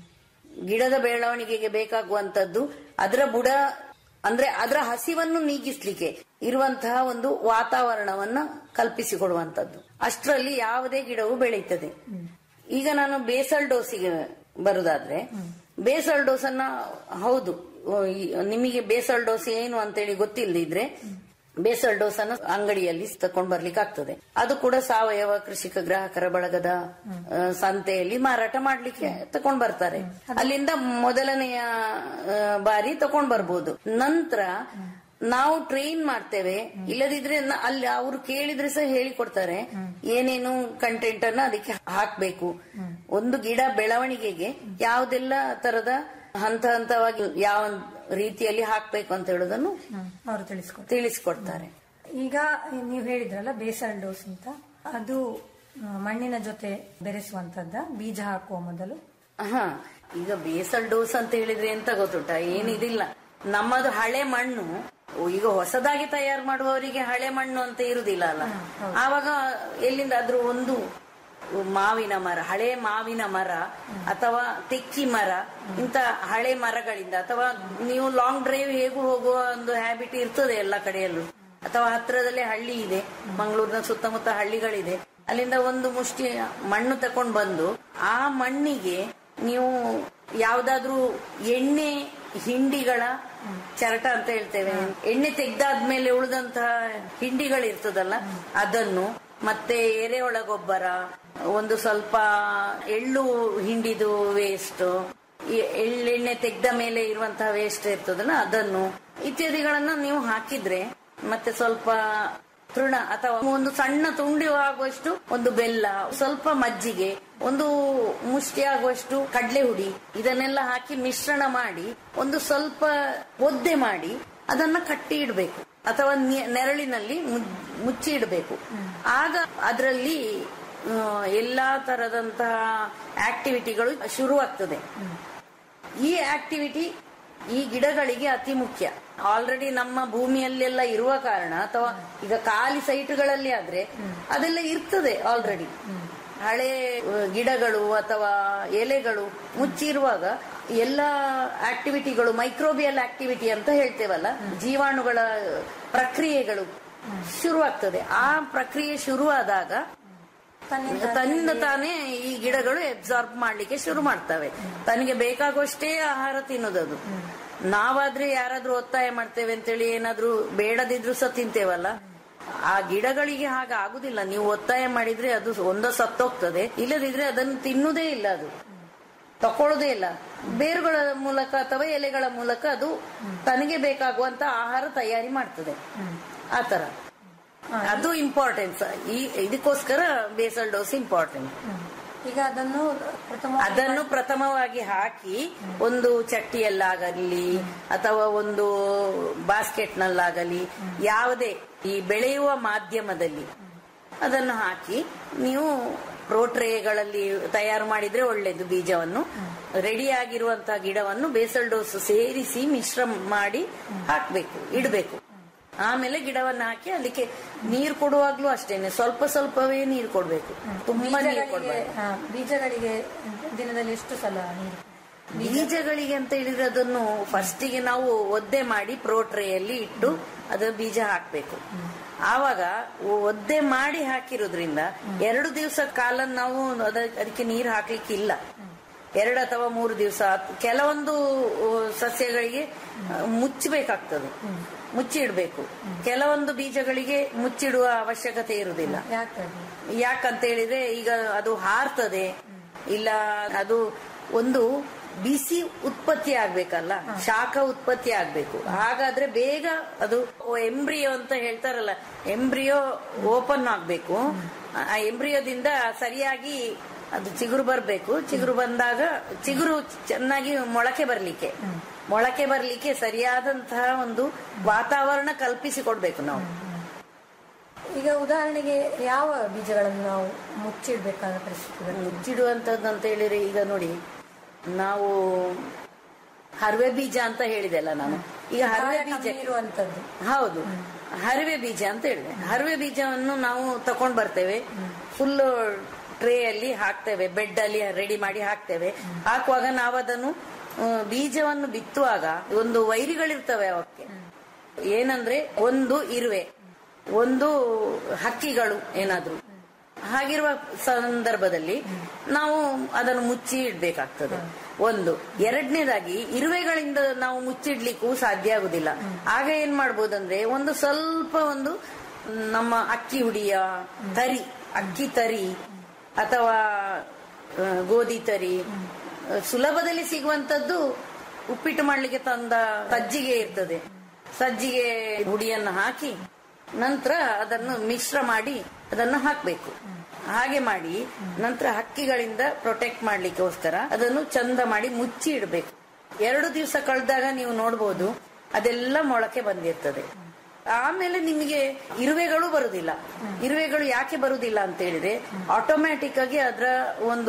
ಗಿಡದ ಬೆಳವಣಿಗೆಗೆ ಬೇಕಾಗುವಂತದ್ದು ಅದರ ಬುಡ ಅಂದ್ರೆ ಅದರ ಹಸಿವನ್ನು ನೀಗಿಸ್ಲಿಕ್ಕೆ ಇರುವಂತಹ ಒಂದು ವಾತಾವರಣವನ್ನ ಕಲ್ಪಿಸಿಕೊಡುವಂತದ್ದು ಅಷ್ಟರಲ್ಲಿ ಯಾವುದೇ ಗಿಡವು ಬೆಳೀತದೆ ಈಗ ನಾನು ಬೇಸಲ್ ಡೋಸಿಗೆ ಬರುದಾದ್ರೆ ಬೇಸಲ್ ಡೋಸ್ ಅನ್ನ ಹೌದು ಓ, ಈ- ನಿಮಗೆ ಬೇಸಲ್ ಡೋಸ್ ಏನು ಅಂತೇಳಿ ಗೊತ್ತಿಲ್ಲದಿದ್ರೆ ಬೇಸಲ್ ಡೋಸ್ ಅನ್ನು ಅಂಗಡಿಯಲ್ಲಿ ತಕೊಂಡ್ ಬರ್ಲಿಕ್ಕೆ ಆಗ್ತದೆ ಅದು ಕೂಡ ಸಾವಯವ ಕೃಷಿಕ ಗ್ರಾಹಕರ ಬಳಗದ ಆ, ಸಂತೆಯಲ್ಲಿ ಮಾರಾಟ ಮಾಡ್ಲಿಕ್ಕೆ ತಕೊಂಡ್ ಬರ್ತಾರೆ ಅಲ್ಲಿಂದ ಮೊದಲನೆಯ ಆ, ಬಾರಿ ತಕೊಂಡ್ ಬರ್ಬೋದು ನಂತರ ನಾವು ಟ್ರೈನ್ ಮಾಡ್ತೇವೆ ಇಲ್ಲದಿದ್ರೆ ನ- ಅಲ್ಲಿ ಅವ್ರು ಕೇಳಿದ್ರೆ ಸಹ ಹೇಳಿಕೊಡ್ತಾರೆ ಏನೇನು ಕಂಟೆಂಟ್ ಅನ್ನ ಅದಕ್ಕೆ ಹಾಕ್ಬೇಕು ಒಂದು ಗಿಡ ಬೆಳವಣಿಗೆಗೆ ಯಾವ್ದೆಲ್ಲ ತರದ ಹಂತ ಹಂತವಾಗಿ ಯಾವ ರೀತಿಯಲ್ಲಿ ಹಾಕ್ಬೇಕು ಅಂತ ಹೇಳೋದನ್ನು ಅವರು ತಿಳಿಸ್ಕೊಡ್ತಾರೆ ತಿಳಿಸ್ಕೊಡ್ತಾರೆ ಈಗ ನೀವು ಹೇಳಿದ್ರಲ್ಲ ಬೇಸಲ್ ಡೋಸ್ ಅಂತ ಅದು ಆ, ಮಣ್ಣಿನ ಜೊತೆ ಬೆರೆಸುವಂತದ್ದ ಬೀಜ ಹಾಕುವ ಮೊದಲು ಹಾ ಈಗ ಬೇಸಲ್ ಡೋಸ್ ಅಂತ ಹೇಳಿದ್ರೆ ಎಂತ ಗೊತ್ತುಂಟ ಏನಿದಿಲ್ಲ ನಮ್ಮದು ಹಳೆ ಮಣ್ಣು ಈಗ ಹೊಸದಾಗಿ ತಯಾರು ಮಾಡುವವರಿಗೆ ಹಳೆ ಮಣ್ಣು ಅಂತ ಇರುದಿಲ್ಲ ಅಲ್ಲ ಆವಾಗ ಎಲ್ಲಿಂದ ಆದ್ರೂ ಒಂದು ಮಾವಿನ ಮರ ಹಳೆ ಮಾವಿನ ಮರ ಅಥವಾ ತೆಕ್ಕಿ ಮರ ಇಂತ ಹಳೆ ಮರಗಳಿಂದ ಅಥವಾ ನೀವು ಲಾಂಗ್ ಡ್ರೈವ್ ಹೇಗೂ ಹೋಗುವ ಒಂದು ಹ್ಯಾಬಿಟ್ ಇರ್ತದೆ ಎಲ್ಲ ಕಡೆಯಲ್ಲೂ ಅಥವಾ ಹತ್ರದಲ್ಲೇ ಹಳ್ಳಿ ಇದೆ ಮಂಗಳೂರಿನ ಸುತ್ತಮುತ್ತ ಹಳ್ಳಿಗಳಿದೆ ಅಲ್ಲಿಂದ ಒಂದು ಮುಷ್ಟಿ ಮಣ್ಣು ತಕೊಂಡ್ ಬಂದು ಆ ಮಣ್ಣಿಗೆ ನೀವು ಯಾವ್ದಾದ್ರೂ ಎಣ್ಣೆ ಹಿಂಡಿಗಳ ಚರಟ ಅಂತ ಹೇಳ್ತೇವೆ ಎಣ್ಣೆ ತೆಗ್ದಾದ್ಮೇಲೆ ಉಳಿದಂತಹ ಹಿಂಡಿಗಳಿರ್ತದಲ್ಲ ಅದನ್ನು ಮತ್ತೆ ಎರೆಹುಳ ಗೊಬ್ಬರ ಒಂದು ಸ್ವಲ್ಪ ಎಳ್ಳು ಹಿಂಡಿದು ವೇಸ್ಟ್ ಎಳ್ಳೆಣ್ಣೆ ತೆಗ್ದ ಮೇಲೆ ಇರುವಂತಹ ವೇಸ್ಟ್ ಇರ್ತದಲ್ಲ ಅದನ್ನು ಇತ್ಯಾದಿಗಳನ್ನ ನೀವು ಹಾಕಿದ್ರೆ ಮತ್ತೆ ಸ್ವಲ್ಪ ತೃಣ ಅಥವಾ ಒಂದು ಸಣ್ಣ ತುಂಡಿ ಆಗುವಷ್ಟು ಒಂದು ಬೆಲ್ಲ ಸ್ವಲ್ಪ ಮಜ್ಜಿಗೆ ಒಂದು ಮುಷ್ಟಿ ಆಗುವಷ್ಟು ಕಡಲೆ ಹುಡಿ ಇದನ್ನೆಲ್ಲ ಹಾಕಿ ಮಿಶ್ರಣ ಮಾಡಿ ಒಂದು ಸ್ವಲ್ಪ ಒದ್ದೆ ಮಾಡಿ ಅದನ್ನ ಕಟ್ಟಿ ಇಡಬೇಕು ಅಥವಾ ನೆ- ನೆರಳಿನಲ್ಲಿ ಮು- ಮುಚ್ಚಿ ಇಡಬೇಕು ಆಗ ಅದರಲ್ಲಿ ಎಲ್ಲಾ ತರದಂತಹ ಆಕ್ಟಿವಿಟಿಗಳು ಶುರುವಾಗ್ತದೆ ಈ ಆಕ್ಟಿವಿಟಿ ಈ ಗಿಡಗಳಿಗೆ ಅತಿ ಮುಖ್ಯ ಆಲ್ರೆಡಿ ನಮ್ಮ ಭೂಮಿಯಲ್ಲೆಲ್ಲ ಇರುವ ಕಾರಣ ಅಥವಾ ಈಗ ಖಾಲಿ ಸೈಟ್ಗಳಲ್ಲಿ ಆದ್ರೆ ಅದೆಲ್ಲ ಇರ್ತದೆ ಆಲ್ರೆಡಿ ಹಳೆ ಆ, ಗಿಡಗಳು ಅಥವಾ ಎಲೆಗಳು ಮುಚ್ಚಿರುವಾಗ ಎಲ್ಲ ಆಕ್ಟಿವಿಟಿಗಳು ಮೈಕ್ರೋಬಿಯಲ್ ಆಕ್ಟಿವಿಟಿ ಅಂತ ಹೇಳ್ತೇವಲ್ಲ ಜೀವಾಣುಗಳ ಪ್ರಕ್ರಿಯೆಗಳು ಶುರುವಾಗ್ತದೆ ಆ ಪ್ರಕ್ರಿಯೆ ಶುರುವಾದಾಗ ತನ್ನಿಂದ ತಾನೇ ಈ ಗಿಡಗಳು ಎಬ್ಸಾರ್ಬ್ ಮಾಡ್ಲಿಕ್ಕೆ ಶುರು ಮಾಡ್ತವೆ ತನಗೆ ಬೇಕಾಗುವಷ್ಟೇ ಆಹಾರ ತಿನ್ನೋದದು ನಾವಾದ್ರೆ ಯಾರಾದ್ರೂ ಒತ್ತಾಯ ಮಾಡ್ತೇವೆ ಅಂತೇಳಿ ಏನಾದ್ರೂ ಬೇಡದಿದ್ರು ಸಹ ತಿಂತೇವಲ್ಲ ಆ ಗಿಡಗಳಿಗೆ ಹಾಗೆ ಆಗುದಿಲ್ಲ ನೀವು ಒತ್ತಾಯ ಮಾಡಿದ್ರೆ ಅದು ಒಂದೋ ಸತ್ತೋಗ್ತದೆ ಇಲ್ಲದಿದ್ರೆ ಅದನ್ನು ತಿನ್ನುವುದೇ ಇಲ್ಲ ಅದು ತಕೊಳ್ಳೋದೇ ಇಲ್ಲ ಬೇರುಗಳ ಮೂಲಕ ಅಥವಾ ಎಲೆಗಳ ಮೂಲಕ ಅದು ತನಗೆ ಬೇಕಾಗುವಂತ ಆಹಾರ ತಯಾರಿ ಮಾಡ್ತದೆ ಆತರ ಅದು ಇಂಪಾರ್ಟೆನ್ಸ್ ಈ ಇದಕ್ಕೋಸ್ಕರ ಬೇಸಲ್ ಡೋಸ್ ಇಂಪಾರ್ಟೆಂಟ್ ಈಗ ಅದನ್ನು ಪ್ರಥಮ ಅದನ್ನು ಪ್ರಥಮವಾಗಿ ಹಾಕಿ ಒಂದು ಚಟ್ಟಿಯಲ್ಲಾಗಲಿ ಅಥವಾ ಒಂದು ಬಾಸ್ಕೆಟ್ ನಲ್ಲಾಗಲಿ ಯಾವುದೇ ಈ ಬೆಳೆಯುವ ಮಾಧ್ಯಮದಲ್ಲಿ ಅದನ್ನು ಹಾಕಿ ನೀವು ಪ್ರೋಟ್ರೇಗಳಲ್ಲಿ ತಯಾರು ಮಾಡಿದ್ರೆ ಒಳ್ಳೇದು ಬೀಜವನ್ನು ರೆಡಿ ಆಗಿರುವಂತಹ ಗಿಡವನ್ನು ಬೇಸಲ್ ಡೋಸ್ ಸೇರಿಸಿ ಮಿಶ್ರ ಮಾಡಿ ಹಾಕ್ಬೇಕು ಇಡಬೇಕು ಆಮೇಲೆ ಗಿಡವನ್ನು ಹಾಕಿ ಅದಕ್ಕೆ ನೀರು ಕೊಡುವಾಗ್ಲೂ ಅಷ್ಟೇನೆ ಸ್ವಲ್ಪ ಸ್ವಲ್ಪವೇ ನೀರು ಕೊಡ್ಬೇಕು ತುಂಬಾ ನೀರು ಬೀಜಗಳಿಗೆ ಕೊಡ್ಬೇಕು ಹಾ, ಬೀಜಗಳಿಗೆ ದಿನದಲ್ಲಿ ಎಷ್ಟು ಸಲ ನೀರು ಬೀಜಗಳಿಗೆ ಅಂತ ಹೇಳಿದ್ರೆ ಅದನ್ನು ಫಸ್ಟಿಗೆ ನಾವು ಒದ್ದೆ ಮಾಡಿ ಪ್ರೋಟ್ರೇಯಲ್ಲಿ ಇಟ್ಟು ಅದು ಬೀಜ ಹಾಕ್ಬೇಕು ಆವಾಗ ಒದ್ದೆ ಮಾಡಿ ಹಾಕಿರೋದ್ರಿಂದ ಎರಡು ದಿವಸ ಕಾಲ ನಾವು ಅದ- ಅದಕ್ಕೆ ನೀರು ಹಾಕ್ಲಿಕ್ಕೆ ಇಲ್ಲ ಎರಡು ಅಥವಾ ಮೂರು ದಿವಸ ಕೆಲವೊಂದು ಆ, ಸಸ್ಯಗಳಿಗೆ ಆ, ಮುಚ್ಚಬೇಕಾಗ್ತದೆ ಮುಚ್ಚಿ ಇಡ್ಬೇಕು ಕೆಲವೊಂದು ಬೀಜಗಳಿಗೆ ಮುಚ್ಚಿಡುವ ಅವಶ್ಯಕತೆ ಇರುವುದಿಲ್ಲ ಯಾಕೆ ಅದು? ಯಾಕಂತ ಹೇಳಿದ್ರೆ ಈಗ ಅದು ಹಾರ್ತದೆ ಇಲ್ಲ ಅದು ಒಂದು ಬಿಸಿ ಉತ್ಪತ್ತಿ ಆಗ್ಬೇಕಲ್ಲ ಶಾಖ ಉತ್ಪತ್ತಿ ಆಗ್ಬೇಕು ಹಾಗಾದ್ರೆ ಬೇಗ ಅದು ಎಂಬ್ರಿಯೋ ಅಂತ ಹೇಳ್ತಾರಲ್ಲ ಎಂಬ್ರಿಯೋ ಓಪನ್ ಆಗ್ಬೇಕು ಆ ಎಂಬ್ರಿಯೋದಿಂದ ಸರಿಯಾಗಿ ಅದು ಚಿಗುರು ಬರ್ಬೇಕು ಚಿಗುರು ಬಂದಾಗ ಚಿಗುರು ಚೆನ್ನಾಗಿ ಮೊಳಕೆ ಬರ್ಲಿಕ್ಕೆ ಮೊಳಕೆ ಬರ್ಲಿಕ್ಕೆ ಸರಿಯಾದಂತಹ ಒಂದು ವಾತಾವರಣ ಕಲ್ಪಿಸಿ ಕೊಡ್ಬೇಕು ನಾವು ಈಗ ಉದಾಹರಣೆಗೆ ಯಾವ ಬೀಜಗಳನ್ನು ನಾವು ಮುಚ್ಚಿಡ್ಬೇಕಾದ ಪರಿಸ್ಥಿತಿ ಬರ್ತದೆ? ಮುಚ್ಚಿಡುವಂತದ್ದು ಅಂತ ಹೇಳಿದ್ರೆ ಈಗ ನೋಡಿ ನಾವು ಹರವೆ ಬೀಜ ಅಂತ ಹೇಳಿದೆಲ್ಲ ನಾನು ಈಗ ಹರವೆ ಕಾಯ ಬೀಜ ಕಮ್ಮಿ ಇರುವಂತದ್ದು ಹೌದು ಹರವೆ ಬೀಜ ಅಂತ ಹೇಳಿದೆ ಹರವೆ ಬೀಜವನ್ನು ನಾವು ತಕೊಂಡ್ ಬರ್ತೇವೆ ಫುಲ್ ಟ್ರೇ ಅಲ್ಲಿ ಹಾಕ್ತೇವೆ ಬೆಡ್ ಅಲ್ಲಿ ರೆಡಿ ಮಾಡಿ ಹಾಕ್ತೇವೆ ಹಾಕುವಾಗ ನಾವು ಅದನ್ನು ಆ, ಬೀಜವನ್ನು ಬಿತ್ತುವಾಗ ಒಂದು ವೈರಿಗಳಿರ್ತವೆ ಅವಕ್ಕೆ ಏನಂದ್ರೆ ಒಂದು ಇರುವೆ ಒಂದು ಹಕ್ಕಿಗಳು ಏನಾದ್ರು ಹಾಗಿರುವ ಸಂದರ್ಭದಲ್ಲಿ ನಾವು ಅದನ್ನು ಮುಚ್ಚಿ ಇಡ್ಬೇಕಾಗ್ತದೆ ಒಂದು ಎರಡನೇದಾಗಿ ಇರುವೆಗಳಿಂದ ನಾವು ಮುಚ್ಚಿಡ್ಲಿಕ್ಕೂ ಸಾಧ್ಯ ಆಗುದಿಲ್ಲ ಆಗ ಏನ್ ಮಾಡ್ಬೋದಂದ್ರೆ ಒಂದು ಸ್ವಲ್ಪ ಒಂದು ನಮ್ಮ ಅಕ್ಕಿ ಹುಡಿಯ ತರಿ ಅಕ್ಕಿ ತರಿ ಅಥವಾ ಆ, ಗೋಧಿ ತರಿ ಆ, ಸುಲಭದಲ್ಲಿ ಸಿಗುವಂತದ್ದು ಉಪ್ಪಿಟ್ಟು ಮಾಡ್ಲಿಕ್ಕೆ ತಂದ ಸಜ್ಜಿಗೆ ಇರ್ತದೆ ಸಜ್ಜಿಗೆ ಹುಡಿಯನ್ನು ಹಾಕಿ ನಂತರ ಅದನ್ನು ಮಿಶ್ರ ಮಾಡಿ ಅದನ್ನು ಹಾಕಬೇಕು ಹಾಗೆ ಮಾಡಿ ನಂತರ ಹಕ್ಕಿಗಳಿಂದ ಪ್ರೊಟೆಕ್ಟ್ ಮಾಡ್ಲಿಕ್ಕೋಸ್ಕರ ಅದನ್ನು ಚಂದ ಮಾಡಿ ಮುಚ್ಚಿ ಇಡಬೇಕು ಎರಡು ದಿವಸ ಕಳೆದಾಗ ನೀವು ನೋಡ್ಬೋದು ಅದೆಲ್ಲ ಮೊಳಕೆ ಬಂದಿರ್ತದೆ ಆಮೇಲೆ ನಿಮಗೆ ಇರುವೆಗಳು ಬರುದಿಲ್ಲ ಇರುವೆಗಳು ಯಾಕೆ ಬರುದಿಲ್ಲ ಅಂತ ಹೇಳಿದ್ರೆ ಆಟೋಮ್ಯಾಟಿಕ್ ಆಗಿ ಅದರ ಒಂದು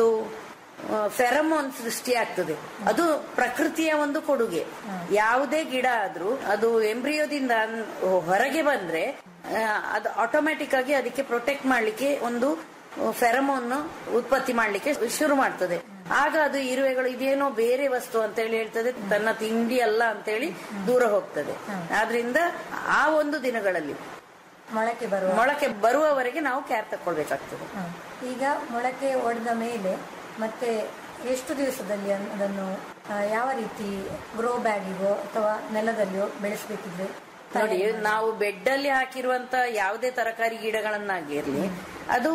ಫೆರಮೋನ್ ಸೃಷ್ಟಿ ಆಗ್ತದೆ ಅದು ಪ್ರಕೃತಿಯ ಒಂದು ಕೊಡುಗೆ ಯಾವುದೇ ಗಿಡ ಆದ್ರೂ ಅದು ಎಂಬ್ರಿಯೋದಿಂದ ಹೊರಗೆ ಬಂದ್ರೆ ಆ, ಅದು ಆಟೋಮ್ಯಾಟಿಕ್ ಆಗಿ ಅದಕ್ಕೆ ಪ್ರೊಟೆಕ್ಟ್ ಮಾಡ್ಲಿಕ್ಕೆ ಒಂದು ಫೆರಮೋನ್ ಉತ್ಪತ್ತಿ ಮಾಡ್ಲಿಕ್ಕೆ ಶುರು ಮಾಡ್ತದೆ ಆಗ ಅದು ಇರುವೆಗಳು ಇದೇನೋ ಬೇರೆ ವಸ್ತು ಅಂತ ಹೇಳಿ ಹೇಳ್ತದೆ ತನ್ನ ತಿಂಡಿ ಅಲ್ಲ ಅಂತೇಳಿ ದೂರ ಹೋಗ್ತದೆ ಆದ್ರಿಂದ ಆ ಒಂದು ದಿನಗಳಲ್ಲಿ ಮೊಳಕೆ ಬರುವ ಮೊಳಕೆ ಬರುವವರೆಗೆ ನಾವು ಕೇರ್ ತಕೊಳ್ಬೇಕಾಗ್ತದೆ ಹ. ಈಗ ಮೊಳಕೆ ಒಡೆದ ಮೇಲೆ ಮತ್ತೆ ಎಷ್ಟು ದಿವಸದಲ್ಲಿ ಅನ್- ಅದನ್ನು ಆ, ಯಾವ ರೀತಿ ಗ್ರೋ ಬ್ಯಾಗಿಗೋ ಅಥವಾ ನೆಲದಲ್ಲಿಯೋ ಬೆಳೆಸಬೇಕಿದ್ರೆ ನೋಡಿ ನಾವು ಬೆಡ್ ಅಲ್ಲಿ ಹಾಕಿರುವಂತ ಯಾವುದೇ ತರಕಾರಿ ಗಿಡಗಳನ್ನಾಗಿರ್ಲಿ ಅದು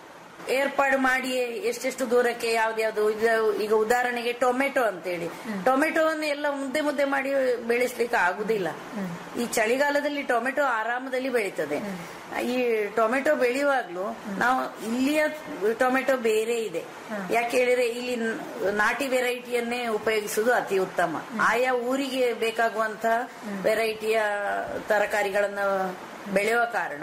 ಏರ್ಪಾಡು ಮಾಡಿ ಎಷ್ಟೆಷ್ಟು ದೂರಕ್ಕೆ ಯಾವ್ದ್ಯಾವ್ದು ಇದು- ಈಗ ಉದಾಹರಣೆಗೆ ಟೊಮೆಟೊ ಅಂತೇಳಿ ಟೊಮೆಟೊವನ್ನು ಎಲ್ಲ ಮುದ್ದೆ ಮುದ್ದೆ ಮಾಡಿ ಬೆಳೆಸ್ಲಿಕ್ಕೆ ಆಗುದಿಲ್ಲ ಈ ಚಳಿಗಾಲದಲ್ಲಿ ಟೊಮೆಟೊ ಆರಾಮದಲ್ಲಿ ಬೆಳೀತದೆ ಈ ಟೊಮೆಟೊ ಬೆಳೆಯುವಾಗ್ಲೂ ನಾವು ಇಲ್ಲಿಯ ಟೊಮೆಟೊ ಬೇರೆ ಇದೆ ಯಾಕೆ ಹೇಳಿದ್ರೆ ಇಲ್ಲಿ ನ- ನಾಟಿ ವೆರೈಟಿಯನ್ನೇ ಉಪಯೋಗಿಸುವುದು ಅತಿ ಉತ್ತಮ ಆಯಾ ಊರಿಗೆ ಬೇಕಾಗುವಂತಹ ವೆರೈಟಿಯ ತರಕಾರಿಗಳನ್ನ ಬೆಳೆಯುವ ಕಾರಣ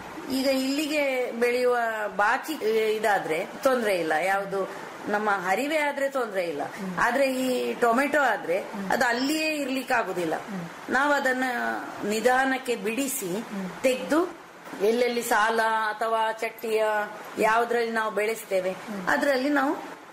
ಈಗ ಇಲ್ಲಿಗೆ ಬೆಳೆಯುವ ಬಾಕಿ ಇದಾದ್ರೆ ತೊಂದ್ರೆ ಇಲ್ಲ ಯಾವುದು ನಮ್ಮ ಹರಿವೆ ಆದ್ರೆ ತೊಂದ್ರೆ ಇಲ್ಲ ಆದ್ರೆ ಈ ಟೊಮೆಟೊ ಆದ್ರೆ ಅದು ಅಲ್ಲಿಯೇ ಇರ್ಲಿಕ್ಕೆ ಆಗುದಿಲ್ಲ ನಾವು ಅದನ್ನ ನಿಧಾನಕ್ಕೆ ಬಿಡಿಸಿ ತೆಗೆದು ಎಲ್ಲೆಲ್ಲಿ ಸಾಲ ಅಥವಾ ಚಟ್ಟಿಯ ಯಾವ್ದ್ರಲ್ಲಿ ನಾವು ಬೆಳೆಸ್ತೇವೆ ಅದರಲ್ಲಿ ನಾವು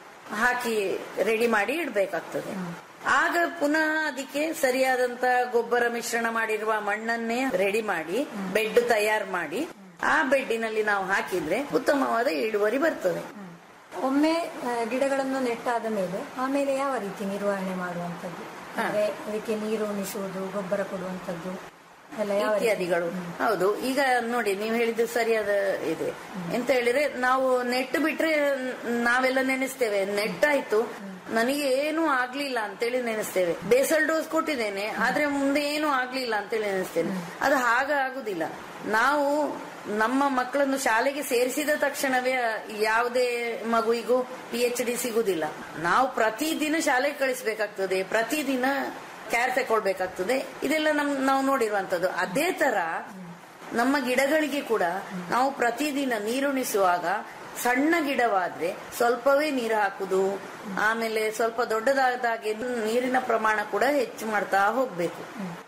ಹಾಕಿ ರೆಡಿ ಮಾಡಿ ಇಡ್ಬೇಕಾಗ್ತದೆ ಆಗ ಪುನಃ ಅದಕ್ಕೆ ಸರಿಯಾದಂತ ಗೊಬ್ಬರ ಮಿಶ್ರಣ ಮಾಡಿರುವ ಮಣ್ಣನ್ನೇ ರೆಡಿ ಮಾಡಿ ಬೆಡ್ ತಯಾರು ಮಾಡಿ ಆ ಬೆಡ್ಡಿನಲ್ಲಿ ನಾವು ಹಾಕಿದ್ರೆ ಉತ್ತಮವಾದ ಇಳುವರಿ ಬರ್ತದೆ ಒಮ್ಮೆ ಆ, ಗಿಡಗಳನ್ನು ನೆಟ್ಟಾದ ಮೇಲೆ ಆಮೇಲೆ ಯಾವ ರೀತಿ ನಿರ್ವಹಣೆ ಮಾಡುವಂತದ್ದು ಅಂದ್ರೆ ಅದಕ್ಕೆ ನೀರು ಉಣಿಸುವುದು ಗೊಬ್ಬರ ಕೊಡುವಂತದ್ದು ಎಲ್ಲ ಯಾವ ರೀತಿ? ಇತ್ಯಾದಿಗಳು ಹೌದು ಈಗ ನೋಡಿ ನೀವು ಹೇಳಿದ್ದು ಸರಿಯಾದ ಇದೆ ಎಂತ ಹೇಳಿದ್ರೆ ನಾವು ನೆಟ್ ಬಿಟ್ರೆ ನ್- ನಾವೆಲ್ಲ ನೆನೆಸ್ತೇವೆ ನೆಟ್ ಆಯ್ತು ನನಗೆ ಏನು ಆಗ್ಲಿಲ್ಲ ಅಂತೇಳಿ ನೆನೆಸ್ತೇವೆ ಬೇಸಲ್ ಡೋಸ್ ಕೊಟ್ಟಿದ್ದೇನೆ ಆದ್ರೆ ಮುಂದೆ ಏನು ಆಗ್ಲಿಲ್ಲ ಅಂತೇಳಿ ನೆನೆಸ್ತೇನೆ ಅದು ಹಾಗ ಆಗುದಿಲ್ಲ ನಾವು ನಮ್ಮ ಮಕ್ಕಳನ್ನು ಶಾಲೆಗೆ ಸೇರಿಸಿದ ತಕ್ಷಣವೇ ಯಾವುದೇ ಮಗುವಿಗೂ ಪಿ ಎಚ್ ಡಿ ಸಿಗುದಿಲ್ಲ ನಾವು ಪ್ರತಿದಿನ ಶಾಲೆಗೆ ಕಳಿಸ್ಬೇಕಾಗ್ತದೆ ಪ್ರತಿದಿನ ಕ್ಯಾರ್ ತಗೊಳ್ಬೇಕಾಗ್ತದೆ ಇದೆಲ್ಲ ನಮ್ ನಾವು ನೋಡಿರುವಂತದ್ದು ಅದೇ ತರ ನಮ್ಮ ಗಿಡಗಳಿಗೆ ಕೂಡ ನಾವು ಪ್ರತಿದಿನ ನೀರುಣಿಸುವಾಗ ಸಣ್ಣ ಗಿಡವಾದ್ರೆ ಸ್ವಲ್ಪವೇ ನೀರು ಹಾಕುದು ಆಮೇಲೆ ಸ್ವಲ್ಪ ದೊಡ್ಡದಾದಾಗೆ ನೀರಿನ ಪ್ರಮಾಣ ಕೂಡ ಹೆಚ್ಚು ಮಾಡ್ತಾ ಹೋಗ್ಬೇಕು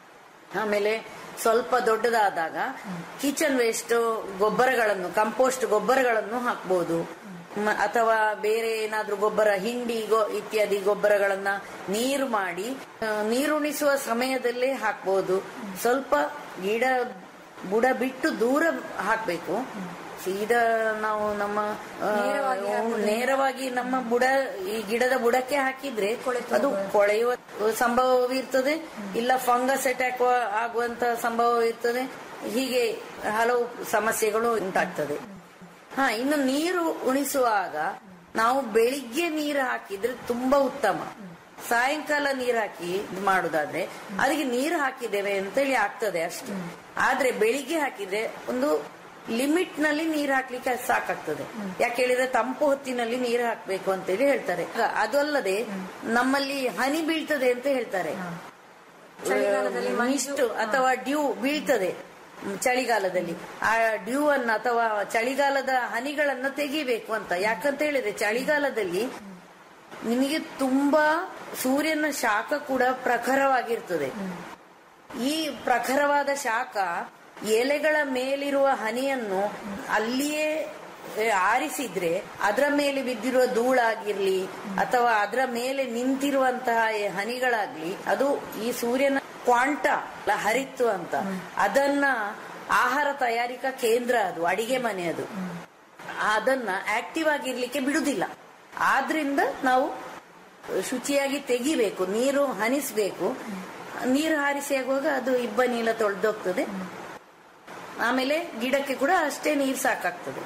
ಆಮೇಲೆ ಸ್ವಲ್ಪ ದೊಡ್ಡದಾದಾಗ ಕಿಚನ್ ವೇಸ್ಟ್ ಗೊಬ್ಬರಗಳನ್ನು ಕಂಪೋಸ್ಟ್ ಗೊಬ್ಬರಗಳನ್ನು ಹಾಕ್ಬೋದು ಮ- ಅಥವಾ ಬೇರೆ ಏನಾದ್ರೂ ಗೊಬ್ಬರ ಹಿಂಡಿ ಗೊ- ಇತ್ಯಾದಿ ಗೊಬ್ಬರಗಳನ್ನ ನೀರು ಮಾಡಿ ಆ, ನೀರುಣಿಸುವ ಸಮಯದಲ್ಲೇ ಹಾಕ್ಬೋದು ಸ್ವಲ್ಪ ಗಿಡ ಬುಡ ಬಿಟ್ಟು ದೂರ ಹಾಕ್ಬೇಕು ಸೀದಾ ನಾವು ನಮ್ಮ ಆ, ನೇರವಾಗಿ ನಮ್ಮ ಬುಡ ಈ ಗಿಡದ ಬುಡಕ್ಕೆ ಹಾಕಿದ್ರೆ ಅದು ಕೊಳೆಯುವ ಸಂಭವವಿರ್ತದೆ ಇಲ್ಲ ಫಂಗಸ್ ಅಟ್ಯಾಕ್ ಆಗುವಂತ ಸಂಭವವಿರ್ತದೆ ಹೀಗೆ ಹಲವು ಸಮಸ್ಯೆಗಳು ಉಂಟಾಗ್ತದೆ ಹಾ ಇನ್ನು ನೀರು ಉಣಿಸುವಾಗ ನಾವು ಬೆಳಿಗ್ಗೆ ನೀರು ಹಾಕಿದ್ರೆ ತುಂಬಾ ಉತ್ತಮ ಸಾಯಂಕಾಲ ನೀರು ಹಾಕಿ ಇದ್ ಮಾಡುದಾದ್ರೆ ಅದಕ್ಕೆ ನೀರು ಹಾಕಿದ್ದೇವೆ ಅಂತೇಳಿ ಆಗ್ತದೆ ಅಷ್ಟೇ ಆದ್ರೆ ಬೆಳಿಗ್ಗೆ ಹಾಕಿದ್ರೆ ಒಂದು ಲಿಮಿಟ್ ನಲ್ಲಿ ನೀರು ಹಾಕ್ಲಿಕ್ಕೆ ಸಾಕಾಗ್ತದೆ ಯಾಕೆ ಹೇಳಿದ್ರೆ ತಂಪು ಹೊತ್ತಿನಲ್ಲಿ ನೀರು ಹಾಕ್ಬೇಕು ಅಂತೇಳಿ ಹೇಳ್ತಾರೆ ಅದು ಅಲ್ಲದೆ ನಮ್ಮಲ್ಲಿ ಹನಿ ಬೀಳ್ತದೆ ಅಂತ ಹೇಳ್ತಾರೆ ಚಳಿಗಾಲದಲ್ಲಿ ಮಿಸ್ಟ್ ಅಥವಾ ಡ್ಯೂ ಬೀಳ್ತದೆ ಚಳಿಗಾಲದಲ್ಲಿ ಆ ಡ್ಯೂ ಅನ್ನ ಅಥವಾ ಚಳಿಗಾಲದ ಹನಿಗಳನ್ನ ತೆಗಿಬೇಕು ಅಂತ ಯಾಕಂತ ಹೇಳಿದ್ರೆ ಚಳಿಗಾಲದಲ್ಲಿ ನಿಮಗೆ ತುಂಬಾ ಸೂರ್ಯನ ಶಾಖ ಕೂಡ ಪ್ರಖರವಾಗಿರ್ತದೆ ಈ ಪ್ರಖರವಾದ ಶಾಖ ಎಲೆಗಳ ಮೇಲಿರುವ ಹನಿಯನ್ನು ಅಲ್ಲಿಯೇ ಏ, ಆರಿಸಿದ್ರೆ ಅದರ ಮೇಲೆ ಬಿದ್ದಿರುವ ಧೂಳಾಗಿರ್ಲಿ ಅಥವಾ ಅದರ ಮೇಲೆ ನಿಂತಿರುವಂತಹ ಈ ಹನಿಗಳಾಗ್ಲಿ ಅದು ಈ ಸೂರ್ಯನ ಕ್ವಾಂಟ ಅಲ್ಲ, ಹರಿತ್ತು ಅಂತ ಅದನ್ನ ಆಹಾರ ತಯಾರಿಕಾ ಕೇಂದ್ರ ಅದು ಅಡಿಗೆ ಮನೆ ಅದು ಅದನ್ನ ಆಕ್ಟಿವ್ ಆಗಿರ್ಲಿಕ್ಕೆ ಬಿಡುದಿಲ್ಲ ಆದ್ರಿಂದ ನಾವು ಶುಚಿಯಾಗಿ ತೆಗಿಬೇಕು ನೀರು ಹನಿಸ್ಬೇಕು ನೀರು ಹಾರಿಸಿ ಆಗುವಾಗ ಅದು ಇಬ್ಬನಿ ಎಲ್ಲ ತೊಳೆದೋಗ್ತದೆ ಆಮೇಲೆ ಗಿಡಕ್ಕೆ ಕೂಡ ಅಷ್ಟೇ ನೀರು ಸಾಕಾಗ್ತದೆ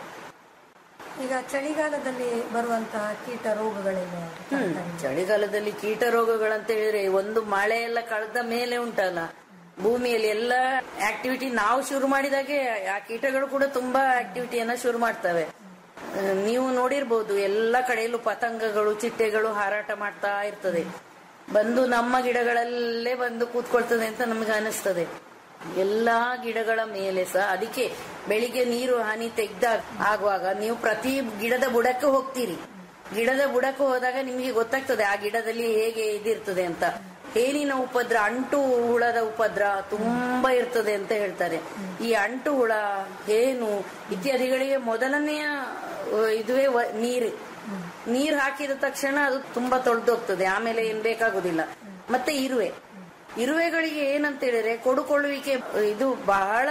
ಈಗ ಚಳಿಗಾಲದಲ್ಲಿ ಬರುವಂತಹ ಕೀಟ ರೋಗಗಳೆಲ್ಲ ಯಾವುದು? ಹ್ಮ್. ಚಳಿಗಾಲದಲ್ಲಿ ಕೀಟ ರೋಗಗಳಂತ ಹೇಳಿದ್ರೆ ಒಂದು ಮಳೆ ಎಲ್ಲ ಕಳೆದ ಮೇಲೆ ಉಂಟಲ್ಲ ಭೂಮಿಯಲ್ಲಿ ಎಲ್ಲ ಆಕ್ಟಿವಿಟಿ ನಾವು ಶುರು ಮಾಡಿದಾಗೆ ಆ ಕೀಟಗಳು ಕೂಡ ತುಂಬಾ ಆಕ್ಟಿವಿಟಿಯನ್ನ ಶುರು ಮಾಡ್ತವೆ ಆ, ನೀವು ನೋಡಿರ್ಬೋದು ಎಲ್ಲ ಕಡೆಯಲ್ಲೂ ಪತಂಗಗಳು ಚಿಟ್ಟೆಗಳು ಹಾರಾಟ ಮಾಡ್ತಾ ಇರ್ತದೆ ಬಂದು ನಮ್ಮ ಗಿಡಗಳಲ್ಲೇ ಬಂದು ಕೂತ್ಕೊಳ್ತದೆ ಅಂತ ನಮಗೆ ಅನಿಸ್ತದೆ ಎಲ್ಲಾ ಗಿಡಗಳ ಮೇಲೆ ಸಹ ಅದಕ್ಕೆ ಬೆಳಿಗ್ಗೆ ನೀರು ಹನಿ ತೆಗ್ದಾಗ ಆಗುವಾಗ ನೀವು ಪ್ರತಿ ಗಿಡದ ಬುಡಕ್ಕೆ ಹೋಗ್ತೀರಿ ಗಿಡದ ಬುಡಕ್ಕೆ ಹೋದಾಗ ನಿಮಗೆ ಗೊತ್ತಾಗ್ತದೆ ಆ ಗಿಡದಲ್ಲಿ ಹೇಗೆ ಇದಿರ್ತದೆ ಅಂತ ಹೇನಿನ ಉಪದ್ರ ಅಂಟು ಹುಳದ ಉಪದ್ರ ತುಂಬಾ ಇರ್ತದೆ ಅಂತ ಹೇಳ್ತಾರೆ ಈ ಅಂಟು ಹುಳ ಹೇನು ಇತ್ಯಾದಿಗಳಿಗೆ ಮೊದಲನೆಯ ಆ, ಇದುವೇ ವ- ನೀರು ನೀರ್ ಹಾಕಿದ ತಕ್ಷಣ ಅದು ತುಂಬಾ ತೊಳೆದೋಗ್ತದೆ ಆಮೇಲೆ ಏನ್ ಬೇಕಾಗುದಿಲ್ಲ ಮತ್ತೆ ಇರುವೆ ಇರುವೆಗಳಿಗೆ ಏನಂತ ಹೇಳಿದ್ರೆ ಕೊಡುಕೊಳ್ಳುವಿಕೆ ಇದು ಬಹಳ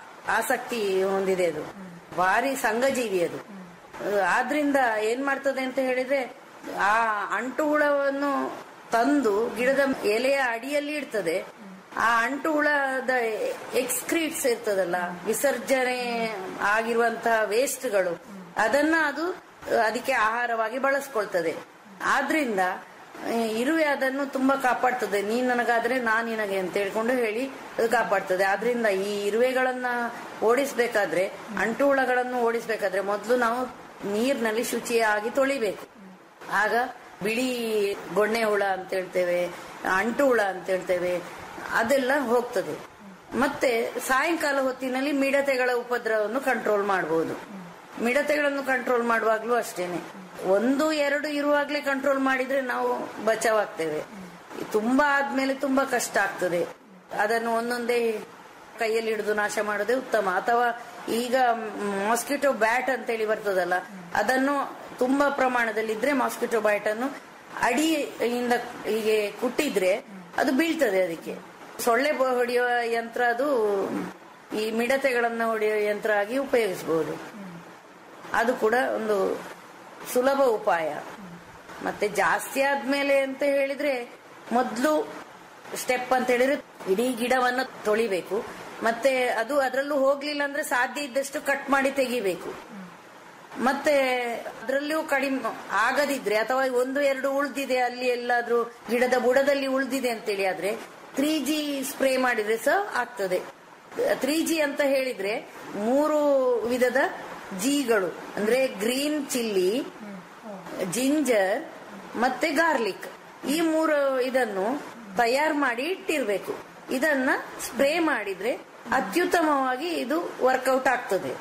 ಆಸಕ್ತಿ ಹೊಂದಿದೆ ಅದು ಭಾರಿ ಸಂಘಜೀವಿ ಅದು ಅಹ್, ಆದ್ರಿಂದ ಏನ್ ಮಾಡ್ತದೆ ಅಂತ ಹೇಳಿದ್ರೆ ಆ ಅಂಟು ಹುಳವನ್ನು ತಂದು ಗಿಡದ ಎಲೆಯ ಅಡಿಯಲ್ಲಿ ಇಡ್ತದೆ ಆ ಅಂಟು ಹುಳದ ಎಕ್ಸ್ಕ್ರೀಟ್ಸ್ ಇರ್ತದಲ್ಲ ವಿಸರ್ಜನೆ ಆಗಿರುವಂತಹ ವೇಸ್ಟ್ಗಳು ಅದನ್ನ ಅದು ಅಹ್, ಅದಕ್ಕೆ ಆಹಾರವಾಗಿ ಬಳಸ್ಕೊಳ್ತದೆ ಆದ್ರಿಂದ ಅಹ್, ಇರುವೆ ಅದನ್ನು ತುಂಬಾ ಕಾಪಾಡ್ತದೆ ನೀನ್ ನನಗಾದ್ರೆ ನಾನ್ ನಿನಗೆ ಅಂತ ಹೇಳ್ಕೊಂಡು ಹೇಳಿ ಅದು ಕಾಪಾಡ್ತದೆ ಆದ್ರಿಂದ ಈ ಇರುವೆಗಳನ್ನ ಓಡಿಸ್ಬೇಕಾದ್ರೆ ಅಂಟು ಹುಳಗಳನ್ನು ಓಡಿಸ್ಬೇಕಾದ್ರೆ ಮೊದಲು ನಾವು ನೀರಿನಲ್ಲಿ ಶುಚಿಯಾಗಿ ತೊಳಿಬೇಕು ಆಗ ಬಿಳಿ ಗೊಣ್ಣೆ ಹುಳ ಅಂತ ಹೇಳ್ತೇವೆ ಅಂಟು ಹುಳ ಅಂತ ಹೇಳ್ತೇವೆ ಅದೆಲ್ಲ ಹೋಗ್ತದೆ ಮತ್ತೆ ಸಾಯಂಕಾಲ ಹೊತ್ತಿನಲ್ಲಿ ಮಿಡತೆಗಳ ಉಪದ್ರವವನ್ನು ಕಂಟ್ರೋಲ್ ಮಾಡಬಹುದು ಮಿಡತೆಗಳನ್ನು ಕಂಟ್ರೋಲ್ ಮಾಡುವಾಗ್ಲೂ ಅಷ್ಟೇನೆ ಒಂದು ಎರಡು ಇರುವಾಗ್ಲೇ ಕಂಟ್ರೋಲ್ ಮಾಡಿದ್ರೆ ನಾವು ಬಚಾವಾಗ್ತೇವೆ ತುಂಬಾ ಆದ್ಮೇಲೆ ತುಂಬಾ ಕಷ್ಟ ಆಗ್ತದೆ ಅದನ್ನು ಒಂದೊಂದೇ ಕೈಯಲ್ಲಿ ಹಿಡಿದು ನಾಶ ಮಾಡೋದೇ ಉತ್ತಮ ಅಥವಾ ಈಗ ಮಾಸ್ಕಿಟೋ ಬ್ಯಾಟ್ ಅಂತೇಳಿ ಬರ್ತದಲ್ಲ ಅದನ್ನು ತುಂಬಾ ಪ್ರಮಾಣದಲ್ಲಿ ಇದ್ರೆ ಮಾಸ್ಕಿಟೋ ಬ್ಯಾಟ್ ಅನ್ನು ಅಡಿಯಿಂದ ಹೀಗೆ ಕುಟ್ಟಿದ್ರೆ ಅದು ಬೀಳ್ತದೆ ಅದಕ್ಕೆ ಸೊಳ್ಳೆ ಬ- ಹೊಡೆಯುವ ಯಂತ್ರ ಅದು ಈ ಮಿಡತೆಗಳನ್ನ ಹೊಡೆಯುವ ಯಂತ್ರ ಆಗಿ ಉಪಯೋಗಿಸಬಹುದು ಅದು ಕೂಡ ಒಂದು ಸುಲಭ ಉಪಾಯ ಮತ್ತೆ ಜಾಸ್ತಿ ಆದ್ಮೇಲೆ ಅಂತ ಹೇಳಿದ್ರೆ ಮೊದಲು ಸ್ಟೆಪ್ ಅಂತ ಹೇಳಿದ್ರೆ ಇಡೀ ಗಿಡವನ್ನ ತೊಳಿಬೇಕು ಮತ್ತೆ ಅದು ಅದರಲ್ಲೂ ಹೋಗ್ಲಿಲ್ಲ ಅಂದ್ರೆ ಸಾಧ್ಯ ಇದ್ದಷ್ಟು ಕಟ್ ಮಾಡಿ ತೆಗಿಬೇಕು ಮತ್ತೆ ಅದರಲ್ಲೂ ಕಡಿಮೆ ಆಗದಿದ್ರೆ ಅಥವಾ ಒಂದು ಎರಡು ಉಳ್ದಿದೆ ಅಲ್ಲಿ ಎಲ್ಲಾದ್ರೂ ಗಿಡದ ಬುಡದಲ್ಲಿ ಉಳ್ದಿದೆ ಅಂತೇಳಿ ಆದ್ರೆ ತ್ರೀ ಜಿ ಸ್ಪ್ರೇ ಮಾಡಿದ್ರೆ ಸಹ ಆಗ್ತದೆ ತ್ರೀ ಜಿ ಅಂತ ಹೇಳಿದ್ರೆ ಮೂರು ವಿಧದ ಜಿಗಳು ಅಂದ್ರೆ ಗ್ರೀನ್ ಚಿಲ್ಲಿ ಜಿಂಜರ್ ಮತ್ತೆ ಗಾರ್ಲಿಕ್ ಈ ಮೂರು ಇದನ್ನು ತಯಾರು ಮಾಡಿ ಇಟ್ಟಿರ್ಬೇಕು ಇದನ್ನ ಸ್ಪ್ರೇ ಮಾಡಿದ್ರೆ ಅತ್ಯುತ್ತಮವಾಗಿ ಇದು ವರ್ಕೌಟ್ ಆಗ್ತದೆ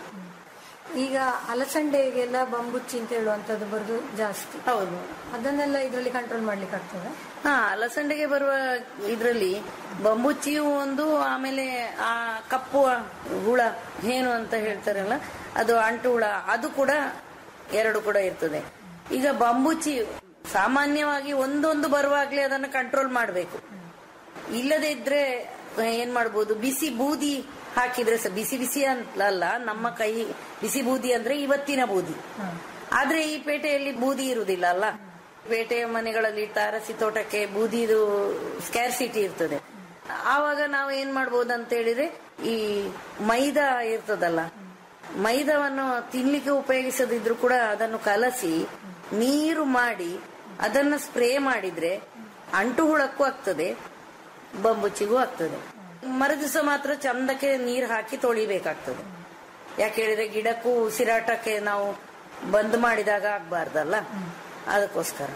ಈಗ ಅಲಸಂಡೆಗೆಲ್ಲ ಬಂಬುಚ್ಚಿ ಅಂತ ಹೇಳುವಂತದ್ದು ಬರುದು ಜಾಸ್ತಿ ಹೌದು ಅದನ್ನೆಲ್ಲ ಇದರಲ್ಲಿ ಕಂಟ್ರೋಲ್ ಮಾಡ್ಲಿಕ್ಕೆ ಆಗ್ತದೆ ಹಾ ಅಲಸಂಡೆಗೆ ಬರುವ ಇದ್ರಲ್ಲಿ ಬಂಬುಚ್ಚಿಯು ಒಂದು ಆಮೇಲೆ ಆ ಕಪ್ಪು ಹುಳ ಏನು ಅಂತ ಹೇಳ್ತಾರಲ್ಲ ಅದು ಅಂಟು ಹುಳ ಅದು ಕೂಡ ಎರಡು ಕೂಡ ಇರ್ತದೆ ಈಗ ಬಂಬುಚ್ಚಿ ಸಾಮಾನ್ಯವಾಗಿ ಒಂದೊಂದು ಬರುವಾಗ್ಲೇ ಅದನ್ನ ಕಂಟ್ರೋಲ್ ಮಾಡಬೇಕು ಇಲ್ಲದೆ ಇದ್ರೆ ಏನ್ ಮಾಡ್ಬೋದು ಬಿಸಿ ಬೂದಿ ಹಾಕಿದ್ರೆ ಸ ಬಿಸಿ ಬಿಸಿ ಅಂತಲ್ಲ ನಮ್ಮ ಕೈ ಬಿಸಿ ಬೂದಿ ಅಂದ್ರೆ ಇವತ್ತಿನ ಬೂದಿ ಆದ್ರೆ ಈ ಪೇಟೆಯಲ್ಲಿ ಬೂದಿ ಇರುವುದಿಲ್ಲ ಅಲ್ಲ ಪೇಟೆಯ ಮನೆಗಳಲ್ಲಿ ತಾರಸಿ ತೋಟಕ್ಕೆ ಬೂದಿದು ಸ್ಕ್ಯಾರ್ಸಿಟಿ ಇರ್ತದೆ ಆವಾಗ ನಾವು ಏನ್ ಮಾಡ್ಬೋದು ಅಂತ ಹೇಳಿದ್ರೆ ಈ ಮೈದಾ ಇರ್ತದಲ್ಲ ಮೈದಾವನ್ನು ತಿನ್ಲಿಕ್ಕೆ ಉಪಯೋಗಿಸದಿದ್ರು ಕೂಡ ಅದನ್ನು ಕಲಸಿ ನೀರು ಮಾಡಿ ಅದನ್ನ ಸ್ಪ್ರೇ ಮಾಡಿದ್ರೆ ಅಂಟು ಹುಳಕ್ಕೂ ಆಗ್ತದೆ ಬಂಬುಚ್ಚಿಗೂ ಆಗ್ತದೆ ಮರುದಿವಸ ಮಾತ್ರ ಚಂದಕ್ಕೆ ನೀರು ಹಾಕಿ ತೊಳಿಬೇಕಾಗ್ತದೆ ಯಾಕೆ ಹೇಳಿದ್ರೆ ಗಿಡಕ್ಕೂ ಉಸಿರಾಟಕ್ಕೆ ನಾವು ಬಂದ್ ಮಾಡಿದಾಗ ಆಗ್ಬಾರ್ದಲ್ಲ ಅದಕ್ಕೋಸ್ಕರ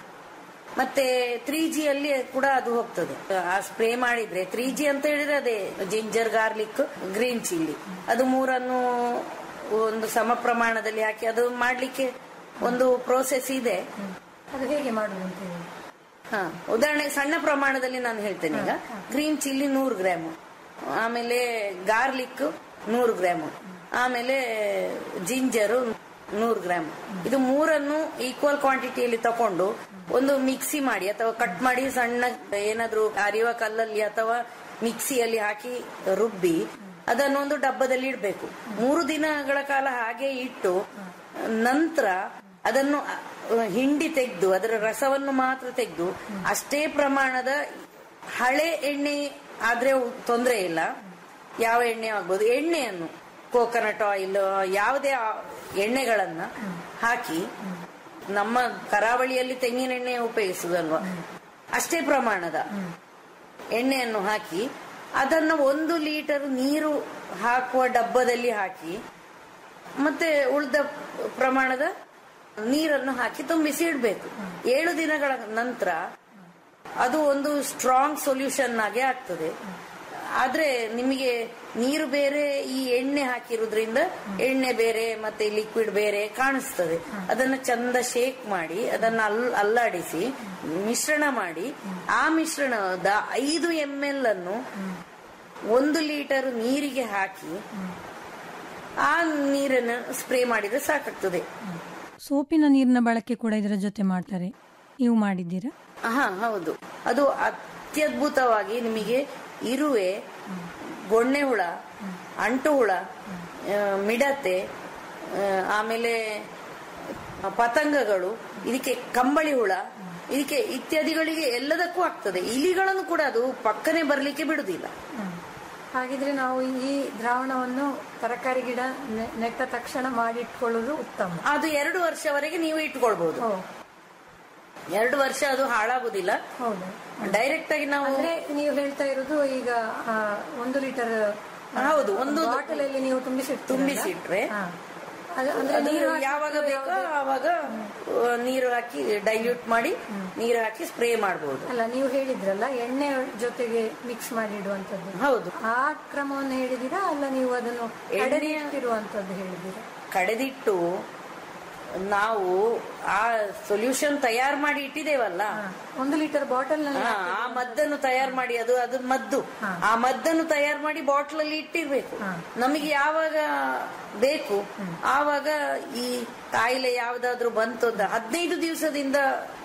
ಮತ್ತೆ ತ್ರೀ ಜಿ ಅಲ್ಲಿ ಕೂಡ ಅದು ಹೋಗ್ತದೆ ಆ ಸ್ಪ್ರೇ ಮಾಡಿದ್ರೆ ತ್ರೀ ಜಿ ಅಂತ ಹೇಳಿದ್ರೆ ಅದೇ ಜಿಂಜರ್ ಗಾರ್ಲಿಕ್ ಗ್ರೀನ್ ಚಿಲ್ಲಿ ಅದು ಮೂರನ್ನು ಒಂದು ಸಮ ಪ್ರಮಾಣದಲ್ಲಿ ಹಾಕಿ ಅದು ಮಾಡ್ಲಿಕ್ಕೆ ಒಂದು ಪ್ರೋಸೆಸ್ ಇದೆ ಅದು ಹೇಗೆ ಮಾಡುದು ಅಂತ ಹೇಳಿ ಹಾ ಉದಾಹರಣೆ ಸಣ್ಣ ಪ್ರಮಾಣದಲ್ಲಿ ನಾನು ಹೇಳ್ತೇನೆ ಈಗ ಗ್ರೀನ್ ಚಿಲ್ಲಿ ನೂರು ಗ್ರಾಮ್ ಆಮೇಲೆ ಗಾರ್ಲಿಕ್ ನೂರು ಗ್ರಾಮ್ ಆಮೇಲೆ ಜಿಂಜರು ನೂರು ಗ್ರಾಮ್ ಇದು ಮೂರನ್ನು ಈಕ್ವಲ್ ಕ್ವಾಂಟಿಟಿಯಲ್ಲಿ ತಕೊಂಡು ಒಂದು ಮಿಕ್ಸಿ ಮಾಡಿ ಅಥವಾ ಕಟ್ ಮಾಡಿ ಸಣ್ಣ ಏನಾದ್ರೂ ಅರಿಯುವ ಕಲ್ಲಲ್ಲಿ ಅಥವಾ ಮಿಕ್ಸಿಯಲ್ಲಿ ಹಾಕಿ ರುಬ್ಬಿ ಅದನ್ನು ಒಂದು ಡಬ್ಬದಲ್ಲಿ ಇಡಬೇಕು ಮೂರು ದಿನಗಳ ಕಾಲ ಹಾಗೆ ಇಟ್ಟು ನಂತರ ಅದನ್ನು ಅಹ್, ಹಿಂಡಿ ತೆಗೆದು ಅದರ ರಸವನ್ನು ಮಾತ್ರ ತೆಗೆದು ಅಷ್ಟೇ ಪ್ರಮಾಣದ ಹಳೆ ಎಣ್ಣೆ ಆದ್ರೆ ತೊಂದರೆ ಇಲ್ಲ ಯಾವ ಎಣ್ಣೆ ಆಗ್ಬೋದು ಎಣ್ಣೆಯನ್ನು ಕೋಕೋನಟ್ ಆಯಿಲ್ ಯಾವುದೇ ಆ- ಎಣ್ಣೆಗಳನ್ನ ಹಾಕಿ ನಮ್ಮ ಕರಾವಳಿಯಲ್ಲಿ ತೆಂಗಿನ ಎಣ್ಣೆ ಉಪಯೋಗಿಸುದಲ್ವಾ ಅಷ್ಟೇ ಪ್ರಮಾಣದ ಎಣ್ಣೆಯನ್ನು ಹಾಕಿ ಅದನ್ನ ಒಂದು ಲೀಟರ್ ನೀರು ಹಾಕುವ ಡಬ್ಬದಲ್ಲಿ ಹಾಕಿ ಮತ್ತೆ ಉಳಿದ ಪ್ರಮಾಣದ ನೀರನ್ನು ಹಾಕಿ ತುಂಬಿಸಿ ಇಡಬೇಕು ಏಳು ದಿನಗಳ ನಂತರ ಅದು ಒಂದು ಸ್ಟ್ರಾಂಗ್ ಸೊಲ್ಯೂಷನ್ ಆಗಿ ಆಗ್ತದೆ ಆದ್ರೆ ನಿಮಗೆ ನೀರು ಬೇರೆ ಈ ಎಣ್ಣೆ ಹಾಕಿರೋದ್ರಿಂದ ಎಣ್ಣೆ ಬೇರೆ ಮತ್ತೆ ಲಿಕ್ವಿಡ್ ಬೇರೆ ಕಾಣಿಸ್ತದೆ ಅದನ್ನ ಚಂದ ಶೇಕ್ ಮಾಡಿ ಅದನ್ನ ಅಲ್ ಅಲ್ಲಾಡಿಸಿ ಮಿಶ್ರಣ ಮಾಡಿ ಆ ಮಿಶ್ರಣದ ಐದು ಎಂ ಎಲ್ ಅನ್ನು ಒಂದು ಲೀಟರ್ ನೀರಿಗೆ ಹಾಕಿ ಆ ನೀರನ್ನು ಸ್ಪ್ರೇ ಮಾಡಿದ್ರೆ ಸಾಕಾಗ್ತದೆ ಸೋಪಿನ ನೀರಿನ ಬಳಕೆ ಕೂಡ ಇದರ ಜೊತೆ ಮಾಡ್ತಾರೆ ನೀವು ಮಾಡಿದ್ದೀರಾ ಹಾ ಹೌದು ಅದು ಅತ್ಯದ್ಭುತವಾಗಿ ನಿಮಗೆ ಇರುವೆ ಗೊಣ್ಣೆ ಹುಳ ಅಂಟು ಹುಳ ಆ, ಮಿಡತೆ ಆ, ಆಮೇಲೆ ಪತಂಗಗಳು ಇದಕ್ಕೆ ಕಂಬಳಿ ಹುಳ ಇದಕ್ಕೆ ಇತ್ಯಾದಿಗಳಿಗೆ ಎಲ್ಲದಕ್ಕೂ ಆಗ್ತದೆ ಇಲಿಗಳನ್ನು ಕೂಡ ಅದು ಪಕ್ಕನೆ ಬರ್ಲಿಕ್ಕೆ ಬಿಡುದಿಲ್ಲ ಹಾಗಿದ್ರೆ ನಾವು ಈ ದ್ರಾವಣವನ್ನು ತರಕಾರಿ ಗಿಡ ನೆ- ನೆಟ್ಟ ತಕ್ಷಣ ಮಾಡಿಟ್ಕೊಳ್ಳೋದು ಉತ್ತಮ ಅದು ಎರಡು ವರ್ಷವರೆಗೆ ನೀವು ಇಟ್ಕೊಳ್ಬಹುದು ಎರಡು ವರ್ಷ ಅದು ಹಾಳಾಗುದಿಲ್ಲ ಹೌದು ಡೈರೆಕ್ಟ್ ಆಗಿ ನಾವು ಅಂದ್ರೆ ನೀವು ಹೇಳ್ತಾ ಇರೋದು ಈಗ ಆ, ಒಂದು ಲೀಟರ್ ಹೌದು, ಒಂದು ಬಾಟಲ್ ಅಲ್ಲಿ ನೀವು ತುಂಬಿಸಿ ತುಂಬಿಸಿಟ್ರೆ ಅಂದ್ರೆ ಅದು ನೀರು ಹಾಕಿ ಯಾವಾಗ ಬೇಕೋ ಆವಾಗ ಆ, ನೀರು ಹಾಕಿ ಡೈಲ್ಯೂಟ್ ಮಾಡಿ ನೀರು ಹಾಕಿ ಸ್ಪ್ರೇ ಮಾಡಬಹುದು ಅಲ್ಲ ನೀವು ಹೇಳಿದ್ರಲ್ಲ ಎಣ್ಣೆ ಜೊತೆಗೆ ಮಿಕ್ಸ್ ಮಾಡಿ ಇಡುವಂತದ್ದು ಹೌದು ಆ ಕ್ರಮವನ್ನು ಹೇಳಿದಿರಾ ಅಲ್ಲ ನೀವು ಅದನ್ನು ಎಡೆದಿಟ್ಟಿರುವಂತದ್ದು ಹೇಳಿದಿರಾ ಕಡೆದಿಟ್ಟು ನಾವು ಆ ಸೊಲ್ಯೂಷನ್ ತಯಾರು ಮಾಡಿ ಇಟ್ಟಿದ್ದೇವಲ್ಲ ಒಂದು ಲೀಟರ್ ಬಾಟಲ್ ನಲ್ಲಿ ಹಾ, ಆ ಮದ್ದನ್ನು ತಯಾರು ಮಾಡಿ ಅದು ಅದು ಮದ್ದು ಆ ಮದ್ದನ್ನು ತಯಾರು ಮಾಡಿ ಬಾಟ್ಲ್ ಅಲ್ಲಿ ಇಟ್ಟಿರ್ಬೇಕು ನಮಗೆ ಯಾವಾಗ ಬೇಕು ಆವಾಗ ಈ ಕಾಯಿಲೆ ಯಾವ್ದಾದ್ರು ಬಂತು ಅಂತ ಹದಿನೈದು ದಿವಸದಿಂದ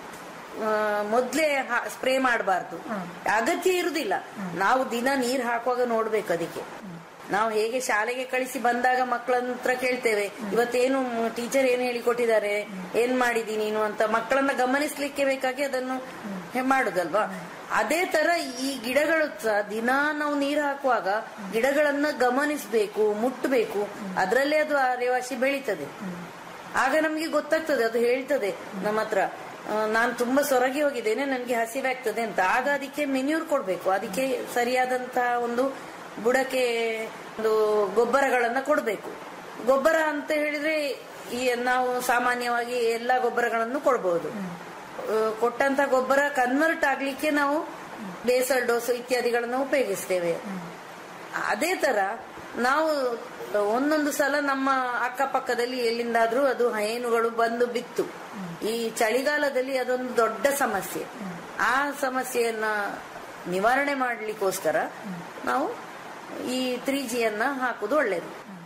ಮೊದ್ಲೇ ಸ್ಪ್ರೇ ಮಾಡಬಾರ್ದು ಅಗತ್ಯ ಇರುದಿಲ್ಲ ನಾವು ದಿನ ನೀರ್ ಹಾಕುವಾಗ ನೋಡ್ಬೇಕು ಅದಕ್ಕೆ ನಾವು ಹೇಗೆ ಶಾಲೆಗೆ ಕಳಿಸಿ ಬಂದಾಗ ಮಕ್ಕಳ ಹತ್ರ ಕೇಳ್ತೇವೆ ಇವತ್ತೇನು ಟೀಚರ್ ಏನ್ ಹೇಳಿಕೊಟ್ಟಿದ್ದಾರೆ ಏನ್ ಮಾಡಿದಿ ನೀನು ಅಂತ ಮಕ್ಕಳನ್ನ ಗಮನಿಸ್ಲಿಕ್ಕೆ ಬೇಕಾಗಿ ಅದನ್ನು ಹೆ- ಮಾಡುದಲ್ವಾ ಅದೇ ತರ ಈ ಗಿಡಗಳು ಸಹ ದಿನಾ ನಾವು ನೀರು ಹಾಕುವಾಗ ಗಿಡಗಳನ್ನ ಗಮನಿಸಬೇಕು ಮುಟ್ಟಬೇಕು ಅದರಲ್ಲೇ ಅದು ಆರ್ಯವಾಸಿ ಬೆಳೀತದೆ ಆಗ ನಮ್ಗೆ ಗೊತ್ತಾಗ್ತದೆ ಅದು ಹೇಳ್ತದೆ ನಮ್ಮ ಹತ್ರ ನಾನು ತುಂಬಾ ಸೊರಗಿ ಹೋಗಿದ್ದೇನೆ ನನಗೆ ಹಸಿವಾಗ್ತದೆ ಅಂತ ಆಗ ಅದಕ್ಕೆ ಮೆನ್ಯೂರ್ ಕೊಡ್ಬೇಕು ಅದಕ್ಕೆ ಸರಿಯಾದಂತಹ ಒಂದು ಬುಡಕ್ಕೆ ಒಂದು ಗೊಬ್ಬರಗಳನ್ನ ಕೊಡಬೇಕು ಗೊಬ್ಬರ ಅಂತ ಹೇಳಿದ್ರೆ ಈ ನಾವು ಸಾಮಾನ್ಯವಾಗಿ ಎಲ್ಲಾ ಗೊಬ್ಬರಗಳನ್ನು ಕೊಡಬಹುದು ಕೊಟ್ಟಂತ ಗೊಬ್ಬರ ಕನ್ವರ್ಟ್ ಆಗ್ಲಿಕ್ಕೆ ನಾವು ಬೇಸಲ್ ಡೋಸ್ ಇತ್ಯಾದಿಗಳನ್ನು ಉಪಯೋಗಿಸ್ತೇವೆ ಅದೇ ತರ ನಾವು ಒಂದೊಂದು ಸಲ ನಮ್ಮ ಅಕ್ಕಪಕ್ಕದಲ್ಲಿ ಎಲ್ಲಿಂದಾದ್ರೂ ಅದು ಹೈನುಗಳು ಬಂದು ಬಿತ್ತು ಈ ಚಳಿಗಾಲದಲ್ಲಿ ಅದೊಂದು ದೊಡ್ಡ ಸಮಸ್ಯೆ ಆ ಸಮಸ್ಯೆಯನ್ನ ನಿವಾರಣೆ ಮಾಡ್ಲಿಕ್ಕೋಸ್ಕರ ನಾವು ಈ ತ್ರೀ ಜಿಯನ್ನ ಹಾಕುದು ಒಳ್ಳೇದು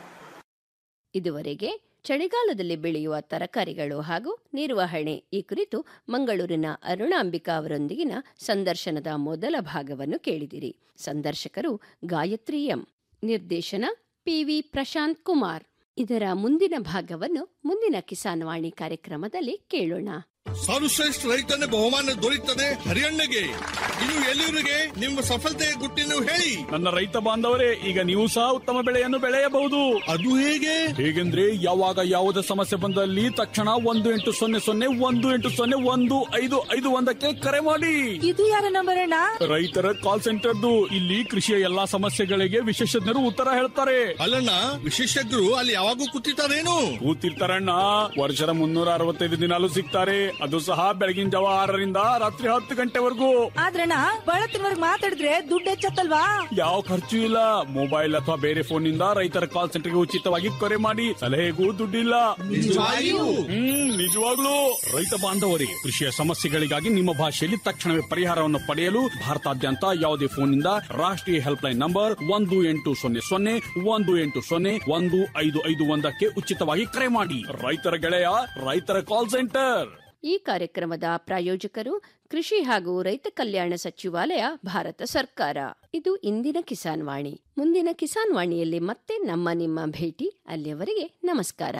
ಇದುವರೆಗೆ ಚಳಿಗಾಲದಲ್ಲಿ ಬೆಳೆಯುವ ತರಕಾರಿಗಳು ಹಾಗೂ ನಿರ್ವಹಣೆ ಈ ಕುರಿತು ಮಂಗಳೂರಿನ ಅರುಣಾಂಬಿಕಾ ಅವರೊಂದಿಗಿನ ಸಂದರ್ಶನದ ಮೊದಲ ಭಾಗವನ್ನು ಕೇಳಿದಿರಿ ಸಂದರ್ಶಕರು ಗಾಯತ್ರಿ ಎಂ ನಿರ್ದೇಶನ ಪಿವಿ ಪ್ರಶಾಂತ್ ಕುಮಾರ್ ಇದರ ಮುಂದಿನ ಭಾಗವನ್ನು ಮುಂದಿನ ಕಿಸಾನ್ ವಾಣಿ ಕಾರ್ಯಕ್ರಮದಲ್ಲಿ ಕೇಳೋಣ ಸರ್ವಶ್ರೇಷ್ಠ ರೈತನ ಬಹುಮಾನ ದೊರೆಯುತ್ತದೆ ಹರಿಯಣ್ಣಗೆ ಇನ್ನು ಎಲ್ಲಿವರಿಗೆ ನಿಮ್ಮ ಸಫಲತೆಯ ಗುಟ್ಟಿನ ಹೇಳಿ ನನ್ನ ರೈತ ಬಾಂಧವರೇ ಈಗ ನೀವು ಸಹ ಉತ್ತಮ ಬೆಳೆಯನ್ನು ಬೆಳೆಯಬಹುದು ಅದು ಹೇಗೆ ಹೇಗೆಂದ್ರೆ ಯಾವಾಗ ಯಾವುದೇ ಸಮಸ್ಯೆ ಬಂದಲ್ಲಿ ತಕ್ಷಣ ಒಂದು ಎಂಟು ಸೊನ್ನೆ ಸೊನ್ನೆ ಒಂದು ಎಂಟು ಸೊನ್ನೆ ಒಂದು ಐದು ಐದು ಒಂದಕ್ಕೆ ಕರೆ ಮಾಡಿ ಇದು ಯಾರ ನಂಬರ್ ಅಣ್ಣ ರೈತರ ಕಾಲ್ ಸೆಂಟರ್ದು ಇಲ್ಲಿ ಕೃಷಿಯ ಎಲ್ಲಾ ಸಮಸ್ಯೆಗಳಿಗೆ ವಿಶೇಷಜ್ಞರು ಉತ್ತರ ಹೇಳ್ತಾರೆ ಅಲ್ಲಣ್ಣ ವಿಶೇಷಜ್ಞರು ಅಲ್ಲಿ ಯಾವಾಗೂ ಕೂತಿರ್ತಾರೇನು ಕೂತಿರ್ತಾರಣ್ಣ ವರ್ಷದ ಮುನ್ನೂರ ಅರವತ್ತೈದು ದಿನಾಲು ಸಿಗ್ತಾರೆ ಅದು ಸಹ ಬೆಳಗಿನ ಜಾವ ಆರರಿಂದ ರಾತ್ರಿ ಹತ್ತು ಗಂಟೆವರೆಗೂ ಆದ್ರಣ್ಣ ಬಳತ್ತಿನವರ್ಗ್ ಮಾತಾಡಿದ್ರೆ ದುಡ್ಡು ಹೆಚ್ಚತ್ತಲ್ವಾ ಯಾವ ಖರ್ಚು ಇಲ್ಲ ಮೊಬೈಲ್ ಅಥವಾ ಬೇರೆ ಫೋನ್ ನಿಂದ ರೈತರ ಕಾಲ್ ಸೆಂಟರ್ಗೆ ಉಚಿತವಾಗಿ ಕರೆ ಮಾಡಿ ಸಲಹೆಗೂ ದುಡ್ಡಿಲ್ಲ ನಿಜವಾಗಿಯೂ? ಹ್ಮ್ ನಿಜವಾಗ್ಲೂ ರೈತ ಬಾಂಧವರೇ ಕೃಷಿಯ ಸಮಸ್ಯೆಗಳಿಗಾಗಿ ನಿಮ್ಮ ಭಾಷೆಯಲ್ಲಿ ತಕ್ಷಣವೇ ಪರಿಹಾರವನ್ನು ಪಡೆಯಲು ಭಾರತಾದ್ಯಂತ ಯಾವುದೇ ಫೋನ್ ನಿಂದ ರಾಷ್ಟ್ರೀಯ ಹೆಲ್ಪ್ ಲೈನ್ ನಂಬರ್ ಒಂದು ಎಂಟು ಸೊನ್ನೆ ಸೊನ್ನೆ ಒಂದು ಎಂಟು ಸೊನ್ನೆ ಒಂದು ಐದು ಐದು ಒಂದಕ್ಕೆ ಉಚಿತವಾಗಿ ಕರೆ ಮಾಡಿ ರೈತರ ಗೆಳೆಯ ರೈತರ ಕಾಲ್ ಸೆಂಟರ್ ಈ ಕಾರ್ಯಕ್ರಮದ ಪ್ರಾಯೋಜಕರು ಕೃಷಿ ಹಾಗೂ ರೈತ ಕಲ್ಯಾಣ ಸಚಿವಾಲಯ ಭಾರತ ಸರ್ಕಾರ ಇದು ಇಂದಿನ ಕಿಸಾನ್ ವಾಣಿ ಮುಂದಿನ ಕಿಸಾನ್ ವಾಣಿಯಲ್ಲಿ ಮತ್ತೆ ನಮ್ಮ ನಿಮ್ಮ ಭೇಟಿ ಅಲ್ಲಿಯವರೆಗೆ ನಮಸ್ಕಾರ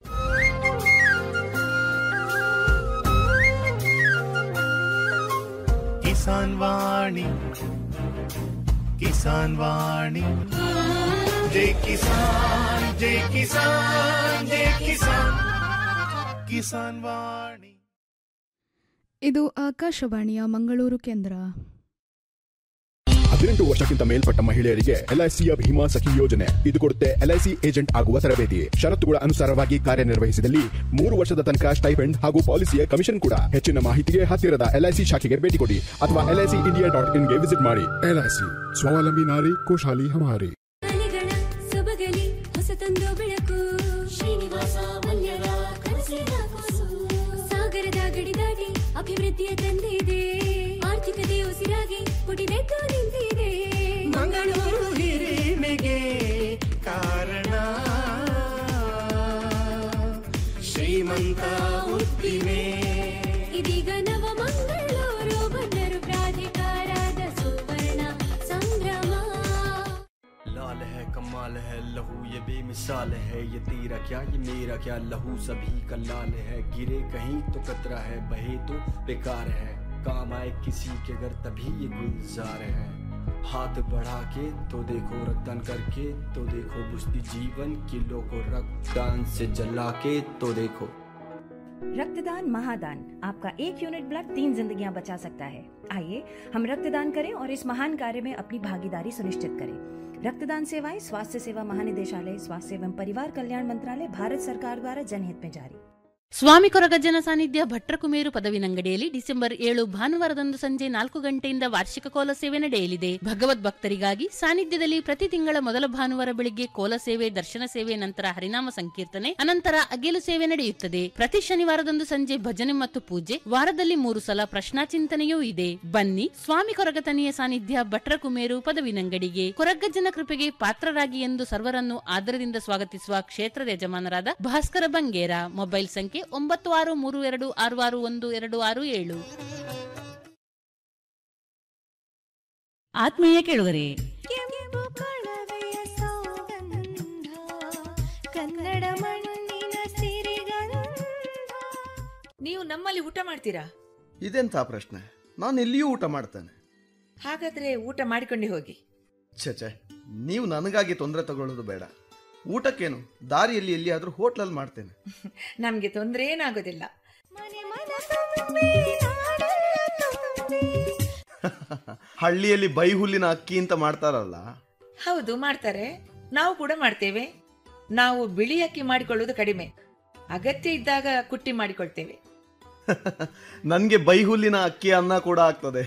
ಕಿಸಾನ್ ವಾಣಿ ಕಿಸಾನ್ ವಾಣಿ ಜೈ ಕಿಸಾನ್ ಜೈ ಕಿಸಾನ್ ಜೈ ಕಿಸಾನ್ ಕಿಸಾನ್ ವಾಣಿ ಇದು ಆಕಾಶವಾಣಿಯ ಮಂಗಳೂರು ಕೇಂದ್ರ ಹದಿನೆಂಟು ವರ್ಷಕ್ಕಿಂತ ಮೇಲ್ಪಟ್ಟ ಮಹಿಳೆಯರಿಗೆ ಎಲ್ಐಸಿಯ ಭೀಮಾ ಸಖಿ ಯೋಜನೆ ಇದು ಕೊಡುತ್ತೆ ಎಲ್ಐಸಿ ಏಜೆಂಟ್ ಆಗುವ ತರಬೇತಿ ಷರತ್ತುಗಳ ಅನುಸಾರವಾಗಿ ಕಾರ್ಯನಿರ್ವಹಿಸಿದಲ್ಲಿ ಮೂರು ವರ್ಷದ ತನಕ ಸ್ಟೈಪೆಂಡ್ ಹಾಗೂ ಪಾಲಿಸಿಯ ಕಮಿಷನ್ ಕೂಡ ಹೆಚ್ಚಿನ ಮಾಹಿತಿಗೆ ಹತ್ತಿರದ ಎಲ್ಐಸಿ ಶಾಖೆಗೆ ಭೇಟಿ ಕೊಡಿ ಅಥವಾ ಎಲ್ಐಸಿ ಇಂಡಿಯಾ ಡಾಟ್ ಇನ್ಗೆ ವಿಸಿಟ್ ಮಾಡಿ ಎಲ್ಐಸಿ ಸ್ವಾವಲಂಬಿ ನಾರಿ ಖುಷಾಲಿ ಹಮಾರಿ ಮನೆಗಳ ಸೊಬಗಲಿ ಹೊಸತೊಂದು ಬೆಳಕು ಶ್ರೀನಿವಾಸ ಮಲ್ಯರ ಕನಸಿನ ಕೂಸು ಸಾಗರದ ಗಡಿ ದಾಟಿ ಅಭಿವೃದ್ಧಿಯ ತಂದಿದೆ ಆರ್ಥಿಕತೆ ಉಸಿರಾಗಿ ಪುಟಿದೆದ್ದು ನಿಂತಿದೆ ಮಂಗಳೂರು ಹಿರಿಮೆಗೆ ಕಾರಣ ಶ್ರೀಮಂತ ಉದ್ದಿಮೆ ಇದೀಗ ನವ ಮಂಗಳೂರು ಬಂದರು ಪ್ರಾಧಿಕಾರದ ಸುವರ್ಣ ಸಂಭ್ರಮ लाल है कमाल है लहू ये बेमिसाल है ये तेरा क्या ये मेरा क्या लहू सभी का लाल है गिरे कहीं तो कतरा है बहे तो बेकार है काम आए किसी के घर तभी ये गुलजार है हाथ बढ़ा के तो देखो रक्तदान करके तो देखो बुझती जीवन किलो को रक्तदान से जला के तो देखो रक्तदान महादान आपका एक यूनिट ब्लड तीन जिंदगियां बचा सकता है आइए हम रक्तदान करें और इस महान कार्य में अपनी भागीदारी सुनिश्चित करें रक्तदान सेवाएं स्वास्थ्य सेवा महानिदेशालय स्वास्थ्य एवं परिवार कल्याण मंत्रालय भारत सरकार द्वारा जनहित में जारी ಸ್ವಾಮಿ ಕೊರಗಜ್ಜನ ಸಾನ್ನಿಧ್ಯ ಭಟ್ರಕುಮೇರು ಪದವಿನಂಗಡಿಯಲ್ಲಿ ಡಿಸೆಂಬರ್ ಏಳು ಭಾನುವಾರದಂದು ಸಂಜೆ ನಾಲ್ಕು ಗಂಟೆಯಿಂದ ವಾರ್ಷಿಕ ಕೋಲ ಸೇವೆ ನಡೆಯಲಿದೆ ಭಗವದ್ ಭಕ್ತರಿಗಾಗಿ ಸಾನ್ನಿಧ್ಯದಲ್ಲಿ ಪ್ರತಿ ತಿಂಗಳ ಮೊದಲ ಭಾನುವಾರ ಬೆಳಿಗ್ಗೆ ಕೋಲ ಸೇವೆ ದರ್ಶನ ಸೇವೆ ನಂತರ ಹರಿನಾಮ ಸಂಕೀರ್ತನೆ ಅನಂತರ ಅಗೆಲು ಸೇವೆ ನಡೆಯುತ್ತದೆ ಪ್ರತಿ ಶನಿವಾರದಂದು ಸಂಜೆ ಭಜನೆ ಮತ್ತು ಪೂಜೆ ವಾರದಲ್ಲಿ ಮೂರು ಸಲ ಪ್ರಶ್ನಾಚಿಂತನೆಯೂ ಇದೆ ಬನ್ನಿ ಸ್ವಾಮಿ ಕೊರಗತನಿಯ ಸಾನ್ನಿಧ್ಯ ಭಟ್ರಕುಮೇರು ಪದವಿನಂಗಡಿಗೆ ಕೊರಗಜ್ಜನ ಕೃಪೆಗೆ ಪಾತ್ರರಾಗಿ ಎಂದು ಸರ್ವರನ್ನು ಆದರದಿಂದ ಸ್ವಾಗತಿಸುವ ಕ್ಷೇತ್ರದ ಯಜಮಾನರಾದ ಭಾಸ್ಕರ ಬಂಗೇರ ಮೊಬೈಲ್ ಸಂಖ್ಯೆ ಒಂಬತ್ತು ಆರು ಮೂರು ಎರಡು ಆರು ಆರು ಒಂದು ಎರಡು ಆರು ಏಳು ಆತ್ಮೀಯ ಕೇಳುಗರೆ ಕನ್ನಡ ಮಣ್ಣಿನ ಸಿರಿಗಂಧ ನೀವು ನಮ್ಮಲ್ಲಿ ಊಟ ಮಾಡ್ತೀರಾ ಇದೆಂಥ ಪ್ರಶ್ನೆ ನಾನು ಇಲ್ಲಿಯೂ ಊಟ ಮಾಡ್ತೇನೆ ಹಾಗಾದ್ರೆ ಊಟ ಮಾಡಿಕೊಂಡು ಹೋಗಿ ಛೆ ನೀವು ನನಗಾಗಿ ತೊಂದರೆ ತಗೊಳ್ಳೋದು ಬೇಡ ಊಟಕ್ಕೇನು ದಾರಿಯಲ್ಲಿ ಎಲ್ಲಿಯಾದ್ರೂ ಹೋಟ್ಲಲ್ಲಿ ಮಾಡ್ತೇನೆ ನಮ್ಗೆ ತೊಂದರೆ ಏನಾಗೋದಿಲ್ಲ ಹಳ್ಳಿಯಲ್ಲಿ ಬೈಹುಲ್ಲಿನ ಅಕ್ಕಿ ಅಂತ ಮಾಡ್ತಾರಲ್ಲ ಹೌದು ಮಾಡ್ತಾರೆ ನಾವು ಕೂಡ ಮಾಡ್ತೇವೆ ನಾವು ಬಿಳಿ ಅಕ್ಕಿ ಮಾಡಿಕೊಳ್ಳುವುದು ಕಡಿಮೆ ಅಗತ್ಯ ಇದ್ದಾಗ ಕುಟ್ಟಿ ಮಾಡಿಕೊಳ್ತೇವೆ ನನಗೆ ಬೈಹುಲ್ಲಿನ ಅಕ್ಕಿ ಅನ್ನ ಕೂಡ ಆಗ್ತದೆ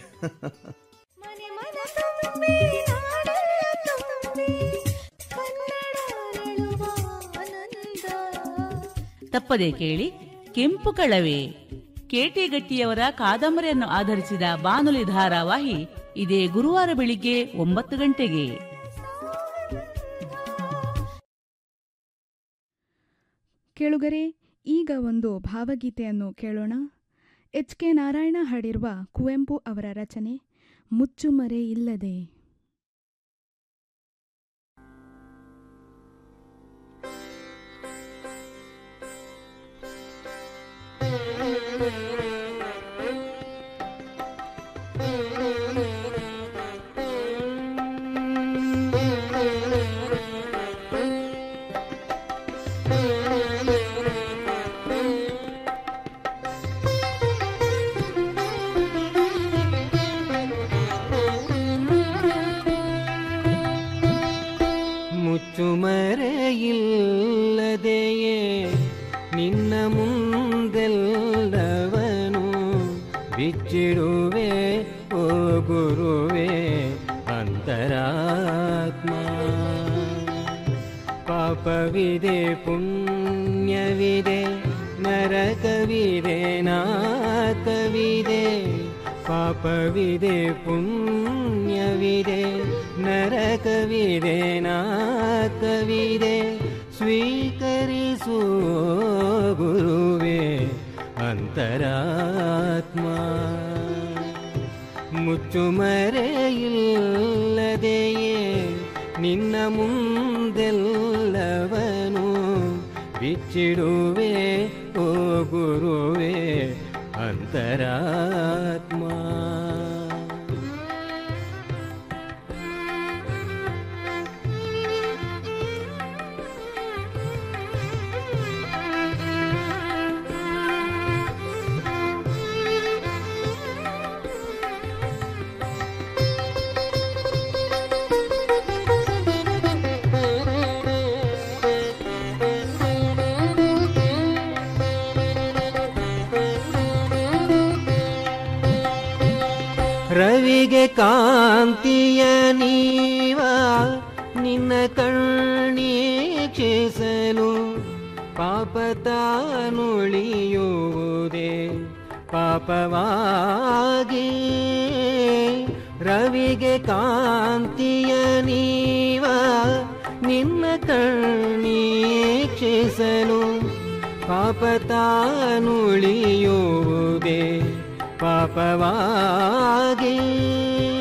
ತಪ್ಪದೆ ಕೇಳಿ ಕೆಂಪು ಕಳವೆ ಕೆಟಿ ಗಟ್ಟಿಯವರ ಕಾದಂಬರಿಯನ್ನು ಆಧರಿಸಿದ ಬಾನುಲಿ ಧಾರಾವಾಹಿ ಇದೇ ಗುರುವಾರ ಬೆಳಿಗ್ಗೆ ಒಂಬತ್ತು ಗಂಟೆಗೆ ಕೇಳುಗರೆ ಈಗ ಒಂದು ಭಾವಗೀತೆಯನ್ನು ಕೇಳೋಣ ಎಚ್ ಕೆ ನಾರಾಯಣ ಹಾಡಿರುವ ಕುವೆಂಪು ಅವರ ರಚನೆ ಮುಚ್ಚುಮರೆ ಇಲ್ಲದೆ ಮುಚ್ಚುಮರೆಯಿಲ್ಲದೆಯೇ ನಿನ್ನ ಮುಂದೆಲ್ಲವನು ಬಿಚ್ಚಿಡುವೆ ಓ ಗುರುವೆ ಅಂತರಾತ್ಮ ಪಾಪವಿದೆ ಪುಣ್ಯವಿದೆ ನರಕವಿದೆ ನಾಕವಿದೆ ಪಾಪವಿದೆ ಪುಣ್ಯವಿದೆ ನರಕವಿದೆ ನಾಕವಿದೆ ಸ್ವೀಕರಿಸು ಗುರುವೆ ಅಂತರಾತ್ಮ ಮುಚ್ಚುಮರೆಯಿಲ್ಲದೆಯೇ ನಿನ್ನ ಮುಂದೆಲ್ಲವನು ಬಿಚ್ಚಿಡುವೆ ಓ ಗುರುವೆ ಅಂತರಾತ್ಮ ರವಿಗೆ ಕಾಂತಿಯ ನೀವ ನಿನ್ನ ಕಣ್ಣೀಕ್ಷಿಸಲು ಪಾಪ ತಾನುಳಿಯುವುದೇ ಪಾಪವಾಗಿ ರವಿಗೆ ಕಾಂತಿಯ ನೀವ ನಿನ್ನ ಕಣ್ಣೀಕ್ಷಿಸಲು ಪಾಪ ತಾನುಳಿಯುವುದೇ ಪಾಪವಾಗಿ